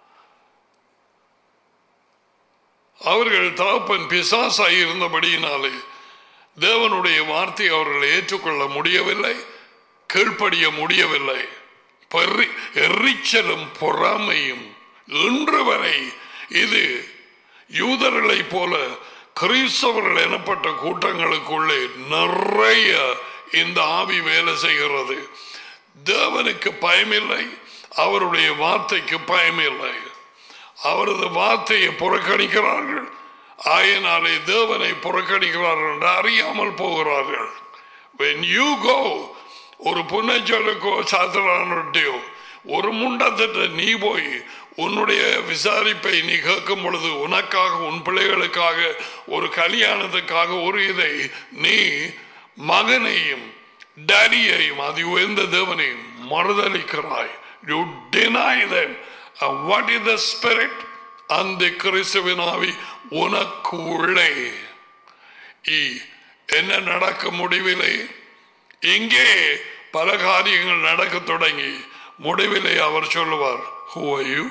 அவர்கள் தகப்பன் பிசாசாய் இருந்தபடியினாலே தேவனுடைய வார்த்தை அவர்கள் ஏற்றுக்கொள்ள முடியவில்லை கீழ்ப்படிய முடியவில்லை பெரி- எரிச்சலும் பொறாமையும் இன்று வரை இது யூதர்களைப் போல கிறிஸ்தவர்கள் எனப்பட்ட கூட்டங்களுக்குள்ளே நிறைய இந்த ஆவி வேலை செய்கிறது தேவனுக்கு பயமில்லை அவருடைய வார்த்தைக்கு பயமில்லை அவரது வார்த்தையை புறக்கணிக்கிறார்கள் ஆயினாலே தேவனை புறக்கணிக்கிறார்கள் என்று அறியாமல் போகிறார்கள் when you go ஒரு புன்னச்சொல்லுக்கோ சாத்திரானோ ஒரு முண்டத்திட்ட நீ போய் உன்னுடைய விசாரிப்பை நீ கேட்கும் பொழுது உனக்காக உன் பிள்ளைகளுக்காக ஒரு கல்யாணத்துக்காக ஒரு இதை நீ மகனையும் டேடியையும் அது உயர்ந்த தேவனையும் மறுதளிக்கிறாய் you deny them and what is the spirit அந்த கிறிஸ்துவின் ஆவி உனக்கு உள்ளே இ- என்ன நடக்க முடிவில்லை இங்கே பல காரியங்கள் நடக்க தொடங்கி முடிவிலே அவர் சொல்லுவார் who are you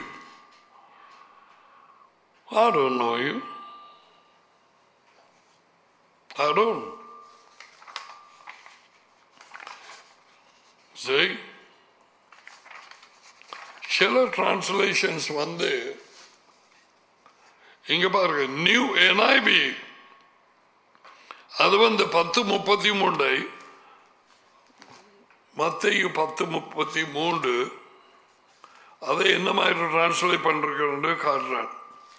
I don't know you I don't see சில டிரான்ஸ்லேஷன்ஸ் வந்து இங்க பாருங்க நியூ என்ஐபி அது வந்து பத்து முப்பத்தி மூன்றை மத்தையு பத்து முப்பத்தி மூன்று அதை என்ன மாதிரி டிரான்ஸ்லேட் பண்றது காட்டுறேன்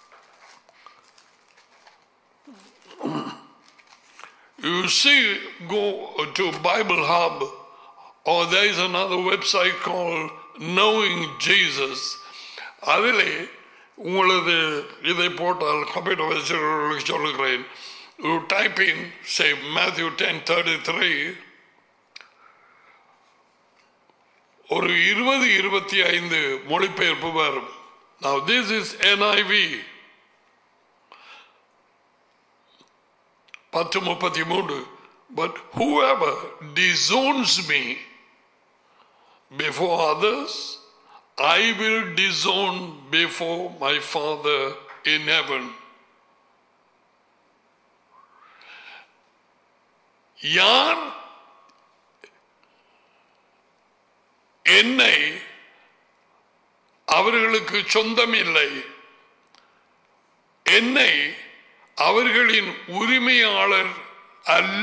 You see, go to Bible Hub, or there is another website called Knowing Jesus. அதிலே உங்களது இதை போட்டால் கம்ப்யூட்டர் வச்சுகளுக்கு சொல்லுகிறேன் you type in say Matthew ten thirty three ஒரு இருபது இருபத்தி ஐந்து மொழிபெயர்ப்பு வரும் Now this is NIV பத்து முப்பத்தி மூன்று but whoever disowns me before others I will disown before my Father in heaven. யார் என்னை அவர்களுக்கு சொந்தமில்லை என்னை அவர்களின் உரிமையாளர் அல்ல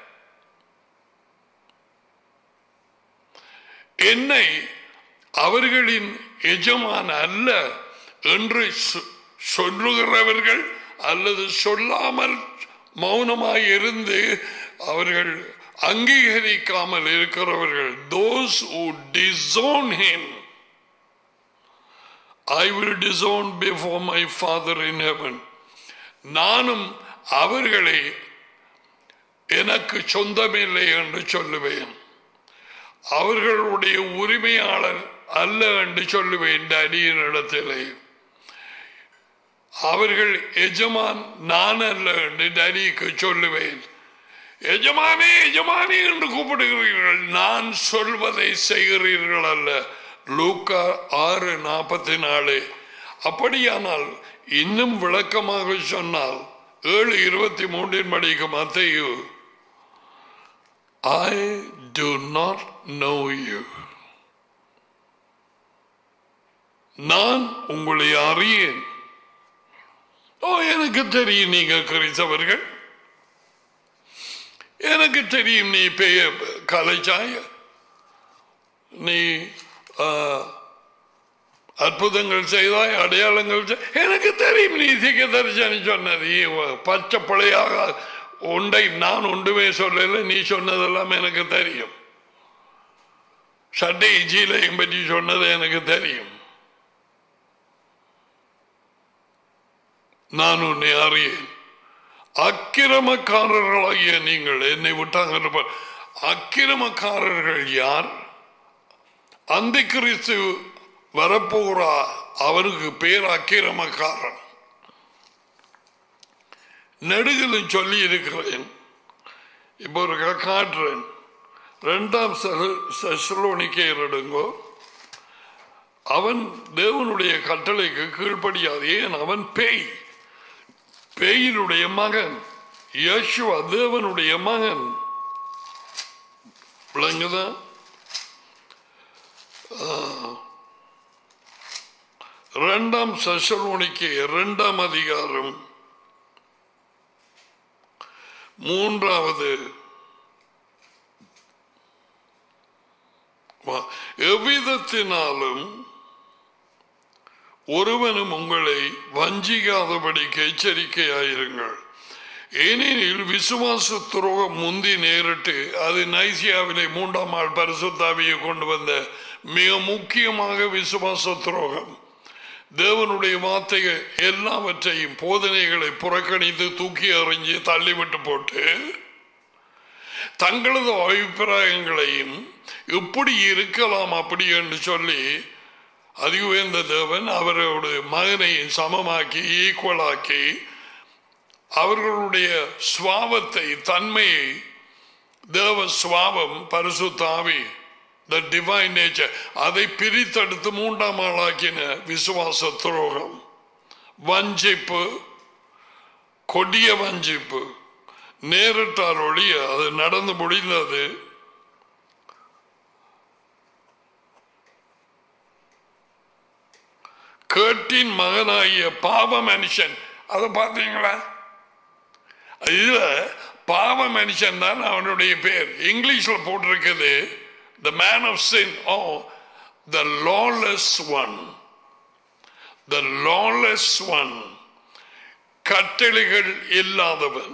என்னை அவர்களின் எஜமான் அல்ல என்று சொ- சொல்லுகிறவர்கள் அல்லது சொல்லாமல் மௌனமாய் இருந்து அவர்கள் அங்கீகரிக்காமல் இருக்கிறவர்கள் those who disown him I will disown before my father in heaven நானும் அவர்களை எனக்கு சொந்தமில்லை என்று சொல்லுவேன் அவர்களுடைய உரிமையாளர் அல்ல என்று சொல்லுவேன் அடியின் இடத்திலே அவர்கள் எஜமான் நான் அல்ல என்று டடிக்கு சொல்லுவேன் எஜமானே எஜமானே என்று கூப்பிடுகிறீர்கள் நான் சொல்வதை செய்கிறீர்கள் அல்ல லூக்கா ஆறு நாற்பத்தி நாலு அப்படியானால் இன்னும் விளக்கமாக சொன்னால் ஏழு இருபத்தி மூன்றின் படிக்கு மத்தையு I do not know you நான் உங்களை அறியேன் ஓ எனக்கு தெரியும் நீங்க கிறிஸ்தவர்கள் எனக்கு தெரியும் நீ பெய கலைச்சாய நீ ஆ, அற்புதங்கள் செய்தாய் அடையாளங்கள் செய்- எனக்கு தெரியும் நீ திக தரிசனி சொன்னது நீ பச்சை பிள்ளையாக உண்டை நான் ஒன்றுமே சொல்லல நீ சொன்னதெல்லாம் எனக்கு தெரியும் சட்டை ஜீலையும் பற்றி சொன்னது எனக்கு தெரியும் நான் உன்னை அறியேன் அக்கிரமக்காரர்களாகிய நீங்கள் என்னை விட்டாங்க அக்கிரமக்காரர்கள் யார் அந்த கிறிஸ்து வரப்போகிறா அவருக்கு பேர் அக்கிரமக்காரன் நெடுகிலும் சொல்லி இருக்கிறேன் இப்போ ஒரு க- காட்டுறேன் ரெண்டாம் செசலோனிக்கேயர் எடுங்கோ அவன் தேவனுடைய கட்டளைக்கு கீழ்ப்படியாது ஏன் அவன் பேய் பேயினுடைய மகன் யேசுவா தேவனுடைய மகன் விளங்குதா ஆ. இரண்டாம் சசலோனிக்கு இரண்டாம் அதிகாரம் மூன்றாவது வா- எவ்விதத்தினாலும் ஒருவனும் உங்களை வஞ்சிக்காதபடிக்கு எச்சரிக்கையாயிருங்கள் ஏனெனில் விசுவாச துரோகம் முந்தி நேரிட்டு அது நைசியாவிலே மூன்றாம் ஆள் பரிசுத்தாவியை கொண்டு வந்த மிக முக்கியமாக விசுவாச துரோகம் தேவனுடைய வார்த்தைகள் எல்லாவற்றையும் போதனைகளை புறக்கணித்து தூக்கி எறிஞ்சு தள்ளிவிட்டு போட்டு தங்களது அபிப்பிராயங்களையும் இப்படி இருக்கலாம் அப்படி என்று சொல்லி அதிகுவேந்த தேவன் அவரோட மகனை சமமாக்கி ஈக்குவலாக்கி அவர்களுடைய சுவாவத்தை தன்மையை தேவ சுவாவம் பரிசுத்தாவி த டிவைன் நேச்சர் அதை பிரித்தெடுத்து மூன்றாம் ஆளாக்கின விசுவாச துரோகம் வஞ்சிப்பு கொடிய வஞ்சிப்பு நேரிட்டால் ஒழிய அது நடந்து முடிந்தது கேட்டின் மகனாகிய பாவ மனுஷன் அதை பார்த்தீங்களா இதுல பாவ மனுஷன் தான் அவனுடைய பேர் இங்கிலீஷ்ல போட்டிருக்குது the man of sin oh the lawless one the lawless one கட்டளைகள் இல்லாதவன்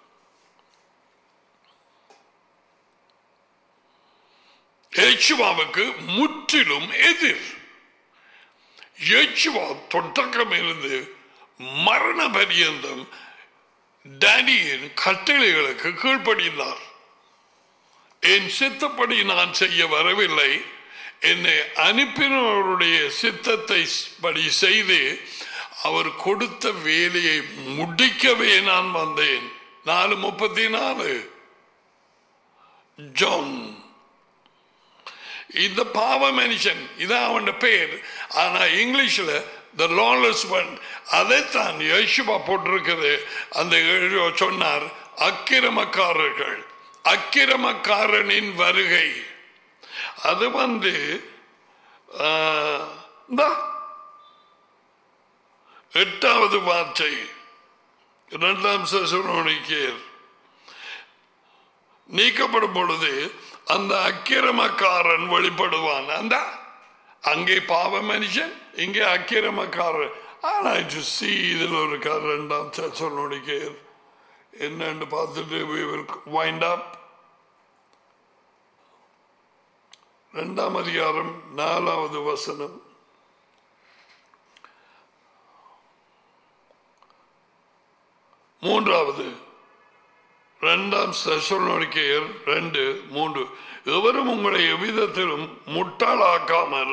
ஏச்சுவாவுக்கு முற்றிலும் எதிர் யேசுவா தொடக்கம் இருந்து மரண பரியந்தம் டேனியின் கட்டளைகளுக்கு கீழ்ப்படிந்தார் என் சித்தப்படி நான் செய்ய வரவில்லை என்னை அனுப்பினவருடைய சித்தத்தை படி செய்து அவர் கொடுத்த வேலையை முடிக்கவே நான் வந்தேன் நாலு முப்பத்தி நாலு ஜான் இந்த பாவ மனுஷன் இதான் அவன் பெயர் ஆனா இங்கிலீஷ்ல த லாலஸ் ஒன் அதைத்தான் யேசுவா போட்டிருக்குது அந்த எழு- சொன்னார் அக்கிரமக்காரர்கள் அக்கிரமக்காரனின் வருகை அது வந்து ஆ, இந்தா, எட்டாவது வார்த்தை இரண்டாம் சசுரோனிக்கேர் நீக்கப்படும் பொழுது அந்த அக்கிரமக்காரன் வெளிப்படுவான் அந்த அங்கே பாவ மனுஷன் இங்கே அக்கிரமக்காரன் ஆனா சி இதில் ஒரு க- ரெண்டாம் சச்சனுடைய என்னன்னு பார்த்துட்டு we will wind up ரெண்டாம் அதிகாரம் நாலாவது வசனம் மூன்றாவது ரெண்டாம் தெசலோனிக்கேயர் ரெண்டு மூன்று எவரும் உங்களை எவ்விதத்திலும் முட்டாளாக்காமல்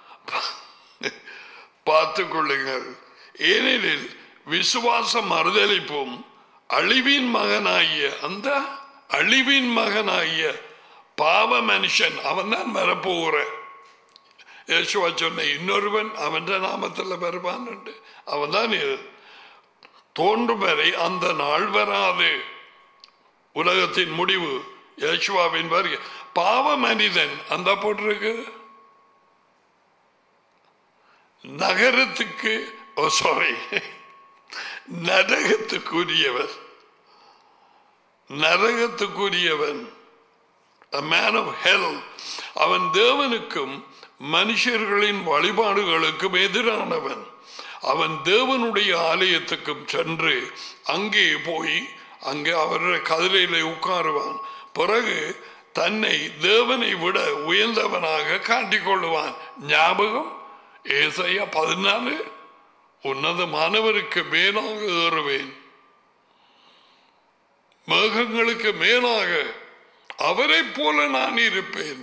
பார்த்துக் கொள்ளுங்கள் ஏனெனில் விசுவாசம் மறுதளிப்பும் அழிவின் மகனாகிய அந்த அழிவின் மகனாகிய பாவ மனுஷன் அவன் தான் வரப்போகிற யேசுவா சொன்ன இன்னொருவன் அவன் நாமத்தில் வருவான் அவன் தான் தோன்றும் வரை அந்த நாள் வராது உலகத்தின் முடிவு யேசுவாவின் வருகை பாவ மனிதன் அந்த போட்டிருக்கு நகரத்துக்கு ஓ சாரி நரகத்துக்குரியவர் நரகத்துக்குரியவன் a man of hell அவன் தேவனுக்கும் மனுஷர்களின் வழிபாடுகளுக்கும் எதிரானவன் அவன் தேவனுடைய ஆலயத்துக்கும் சென்று அங்கே போய் அங்கே அவருடைய கதிரையில உட்காருவான் பிறகு தன்னை தேவனை விட உயர்ந்தவனாக காட்டிக் கொள்ளுவான் ஞாபகம் ஏசையா பதினாலு உன்னதமானவருக்கு மேலாக ஏறுவேன் மேகங்களுக்கு மேலாக அவரை போல நான் இருப்பேன்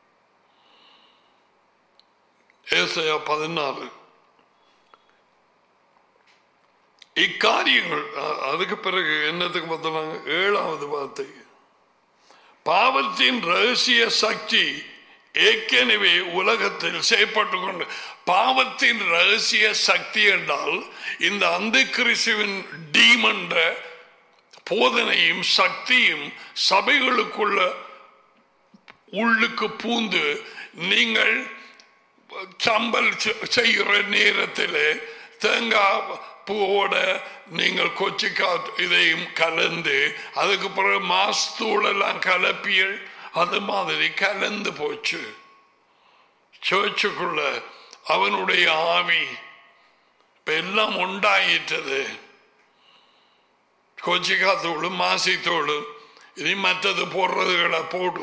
ஏசையா பதினாலு இக்காரியங்கள் அ- அதுக்கு பிறகு என்னத்துக்கு பார்த்தாங்க ஏழாவது வார்த்தை பாவத்தின் ரகசிய சக்தி ஏற்கனவே உலகத்தில் செயற்பட்டு கொண்டு பாவத்தின் ரகசிய சக்தி என்றால் இந்த அந்த கிறிஸ்துவின் டீமன்ற போதனையும் சக்தியும் சபைகளுக்குள்ள உள்ளுக்கு பூந்து நீங்கள் சம்பல் செ- செய்கிற நேரத்தில் தேங்காய் பூவோட நீங்கள் கொச்சிக்கா இதையும் கலந்து அதுக்கு பிறகு மாஸ்தூளெல்லாம் கலப்பியல் அது மாதிரி கலந்து போச்சு சர்ச்சுக்குள்ள அவனுடைய ஆவி இப்ப எல்லாம் உண்டாயிட்டது கொச்சிக்கா தூளும் மாசி தூளும் இனி மற்றது போடுறதுகளை போடு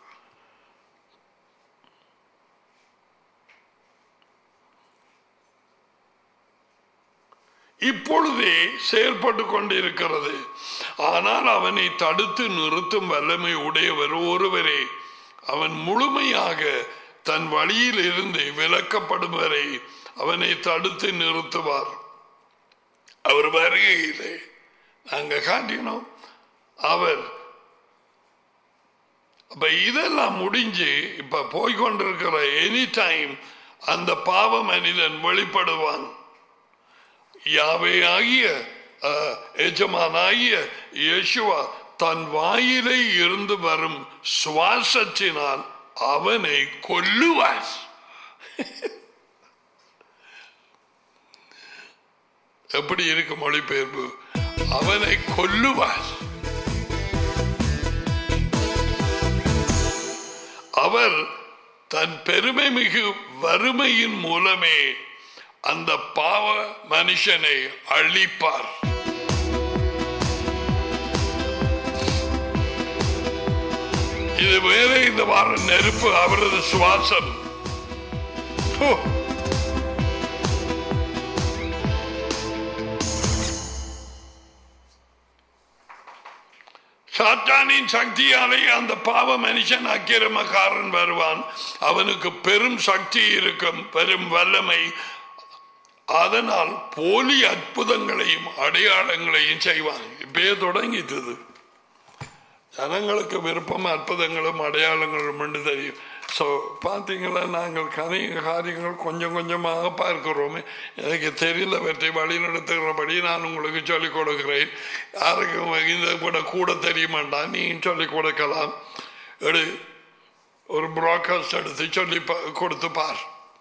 இப்பொழுதே செயல்பட்டு கொண்டிருக்கிறது ஆனால் அவனை தடுத்து நிறுத்தும் வல்லமை உடையவர் ஒருவரே அவன் முழுமையாக தன் வழியில் இருந்து விலக்கப்படும் வரை அவனை தடுத்து நிறுத்துவார் அவர் வருகையிலே நாங்க காட்டினோம் அவர் அப்ப இதெல்லாம் முடிஞ்சு இப்ப போய்கொண்டிருக்கிற எனி டைம் அந்த பாவ மனிதன் வெளிப்படுவான் யாவே ஆகிய அஹ், எஜமானாகிய இயேசுவா தன் வாயிலே இருந்து வரும் சுவாசத்தினால் அவனை கொல்லுவார் எப்படி இருக்கு மொழிபெயர்ப்பு அவனை கொல்லுவார் அவர் தன் பெருமை மிகு வறுமையின் மூலமே அந்த பாவ மனுஷனை அழிப்பார் இது வேற இந்த வார நெருப்பு அவரது சுவாசம் ஹோ. சாத்தானின் சக்தியாலே அந்த பாவ மனுஷன் அக்கிரமக்காரன் வருவான் அவனுக்கு பெரும் சக்தி இருக்கும் பெரும் வல்லமை அதனால் போலி அற்புதங்களையும் அடையாளங்களையும் செய்வான் இப்பயே தொடங்கிட்டது ஜனங்களுக்கு விருப்பம் அற்புதங்களும் அடையாளங்களும் என்று தெரியும் ஸோ பார்த்தீங்களா நாங்கள் கதைய காரியங்கள் கொஞ்சம் கொஞ்சமாக பார்க்கிறோமே எனக்கு தெரியல வெற்றி வழி நடத்துகிறபடி நான் உங்களுக்கு சொல்லிக் கொடுக்கிறேன் யாருக்கும் இந்த கூட கூட தெரிய மாட்டான் நீ சொல்லிக் கொடுக்கலாம் எடு ஒரு ப்ராட்காஸ்ட் எடுத்து சொல்லி பா- கொடுத்து பார்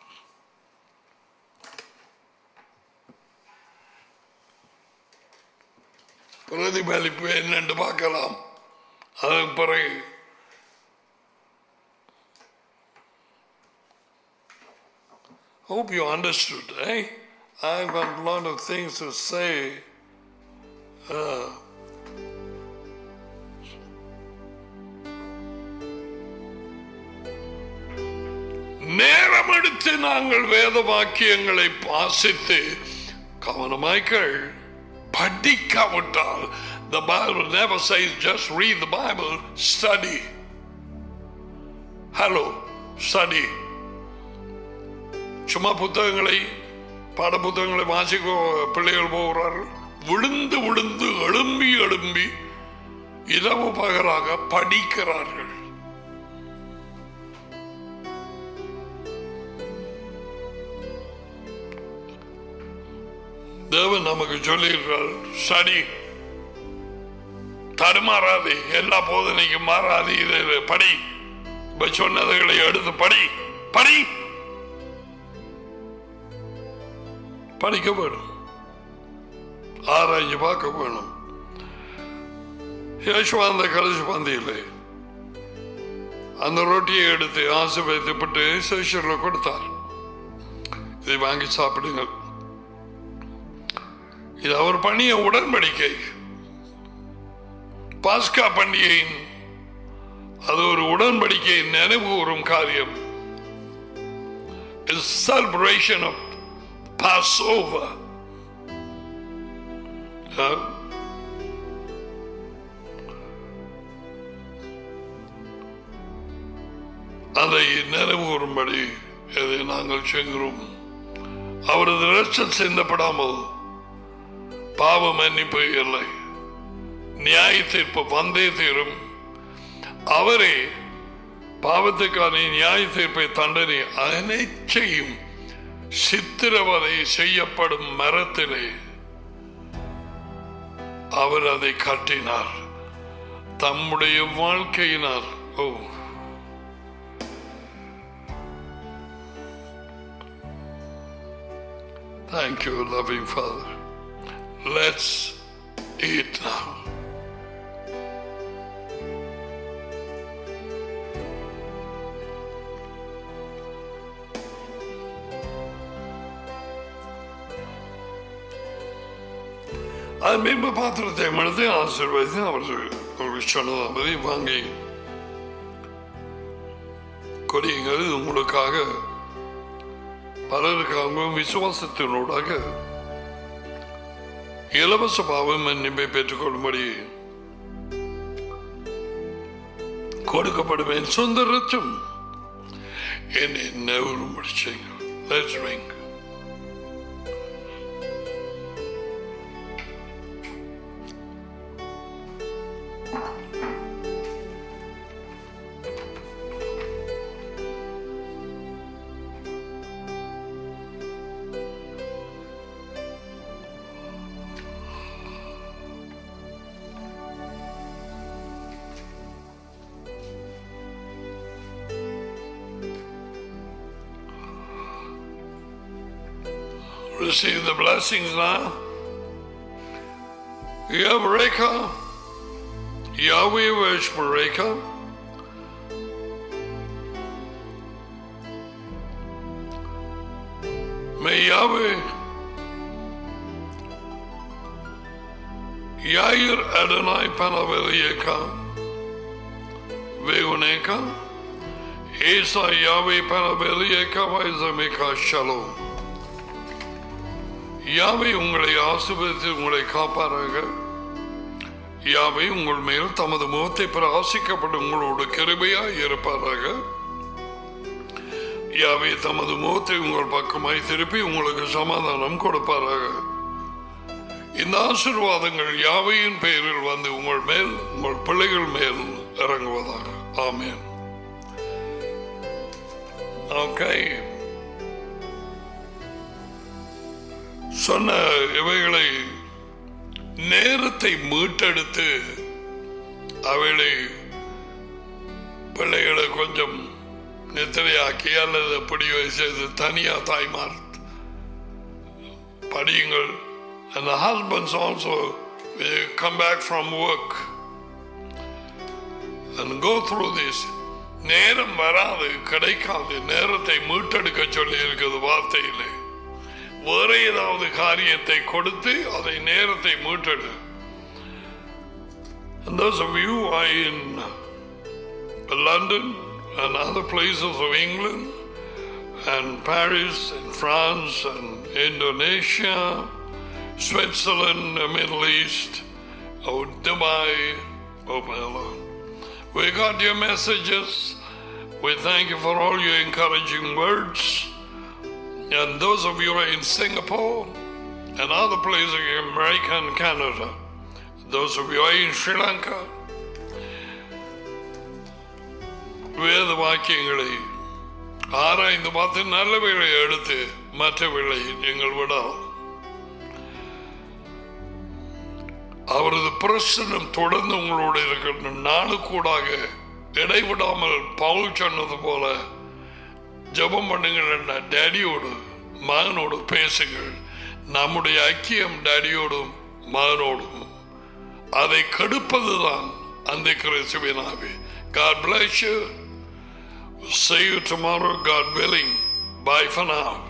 பிரதிபலிப்பு என்னென்று பார்க்கலாம் அதற்கு பிறகு Hope you understood, eh? I've got a lot of things to say. Uh, நேரம் எடுத்து நாங்கள் வேத வாக்கியங்களை வாசித்து கவனமாய்கள் படிக்காவிட்டால் The Bible never says just read the Bible, study. Hello, study. சும்மா புத்தகங்களை பாட புத்தகங்களை வாசிக்க பிள்ளைகள் போகிறார்கள் விழுந்து விழுந்து எழும்பி எழும்பி இரவு பகலாக படிக்கிறார்கள் தேவன் நமக்கு சொல்லியிருக்கிறார் சரி தடுமாறாது எல்லா போதனைக்கும் மாறாது இது இது, படி இப்ப சொன்னதுகளை எடுத்து படி படி படிக்க வேணும் ஆராய்ச்சி பார்க்க வேணும் யேசுவா அந்த கடைசி பந்தியில் அந்த ரொட்டியை எடுத்து ஆசிர்வதிக்கப்பட்டு சேஷரில் கொடுத்தார் இதை வாங்கி சாப்பிடுங்கள் இது அவர் பண்ணிய உடன்படிக்கை பாஸ்கா பண்டிகையின் அது ஒரு உடன்படிக்கை நினைவு கூறும் காரியம் celebration of Passover. Uh, அதை நினைவு கூறும்படி இதை நாங்கள் செய்கிறோம் அவரது ரத்தம் சிந்தப்படாமல் பாவ மன்னிப்பு இல்லை நியாய தீர்ப்பு வந்தே தீரும் அவரே பாவத்துக்கான நியாய தீர்ப்பை தண்டனை அனைத்தையும் சித்திரவதை செய்யப்படும் மரத்திலே அவர் அதை கட்டினார் தம்முடைய வாழ்க்கையினார் ஓ Thank you, loving Father. Let's eat now. அது மேம்ப பாத்திரத்தை மனதை ஆசீர்வதித்து அவர் உங்களுக்கு சொன்னதாம்பதி வாங்கி கொடியுங்கள் இது உங்களுக்காக பலருக்காகவும் விசுவாசத்தினூடாக இலவச பாவம் மன்னிப்பை பெற்றுக்கொள்ளும்படி கொடுக்கப்படும் என் சொந்த ரத்தம் என்னை நெவரும்படி செய்யுங்கள் Let's drink. receive the blessings now. Yavreka, Yahweh Veshmareka, may Yahweh Yair Adonai Panavelieka, Veuneka, Esa Yahweh Panavelieka, Vaizameka Shalom. யாவை உங்களை ஆசிர்வதித்து உங்களை காப்பாராக யாவை உங்கள் மேல் தமது முகத்தை பிரகாசிக்கப்படும் உங்களோட கிருபையாய் இருப்பாராக யாவை தமது முகத்தை உங்கள் பக்கமாய் திருப்பி உங்களுக்கு சமாதானம் கொடுப்பாராக இந்த ஆசிர்வாதங்கள் யாவையின் பெயரில் வந்து உங்கள் மேல் உங்கள் பிள்ளைகள் மேல் இறங்குவதாக ஆமேன் ஓகே சொன்ன இவைகளை நேரத்தை மீட்டெடுத்து அவைகளை பிள்ளைகளை கொஞ்சம் நித்திரையாக்கி அல்லது பிடிவை செய்து தனியா தாய்மார் படியுங்கள் and the husbands also will come back from work and go through this நேரம் வராது கிடைக்காது நேரத்தை மீட்டெடுக்க சொல்லி இருக்குது வார்த்தையிலே வேற ஏதாவது காரியத்தை கொடுத்து அதை நேரத்தை மீட்டெடு And those of you who are in London and other places of England and Paris and France and Indonesia, Switzerland, the Middle East, Oh, Dubai, oh, my Lord. We got your messages. We thank you for all your encouraging words. And those of you who are in Singapore and other places in America and Canada, those of you who are in Sri Lanka, வேத வாக்கியங்களை ஆராய்ந்து பார்த்து நல்லவைகளை எடுத்து மற்றவைகளை நீங்கள் விடலாம் அவரது பிரசனம் தொடர்ந்து உங்களோடு இருக்கிற நாளுக்கூடாக இடைவிடாமல் பவுல் சொன்னது போல ஜெபம் பண்ணுங்கள் என்ன டேடியோடு மகனோடு பேசுங்கள் நம்முடைய ஐக்கியம் டேடியோடும் மகனோடும் அதை கெடுப்பதுதான் அந்த கிறிஸ்துவினாவே God bless you. See you tomorrow, God willing. Bye for now.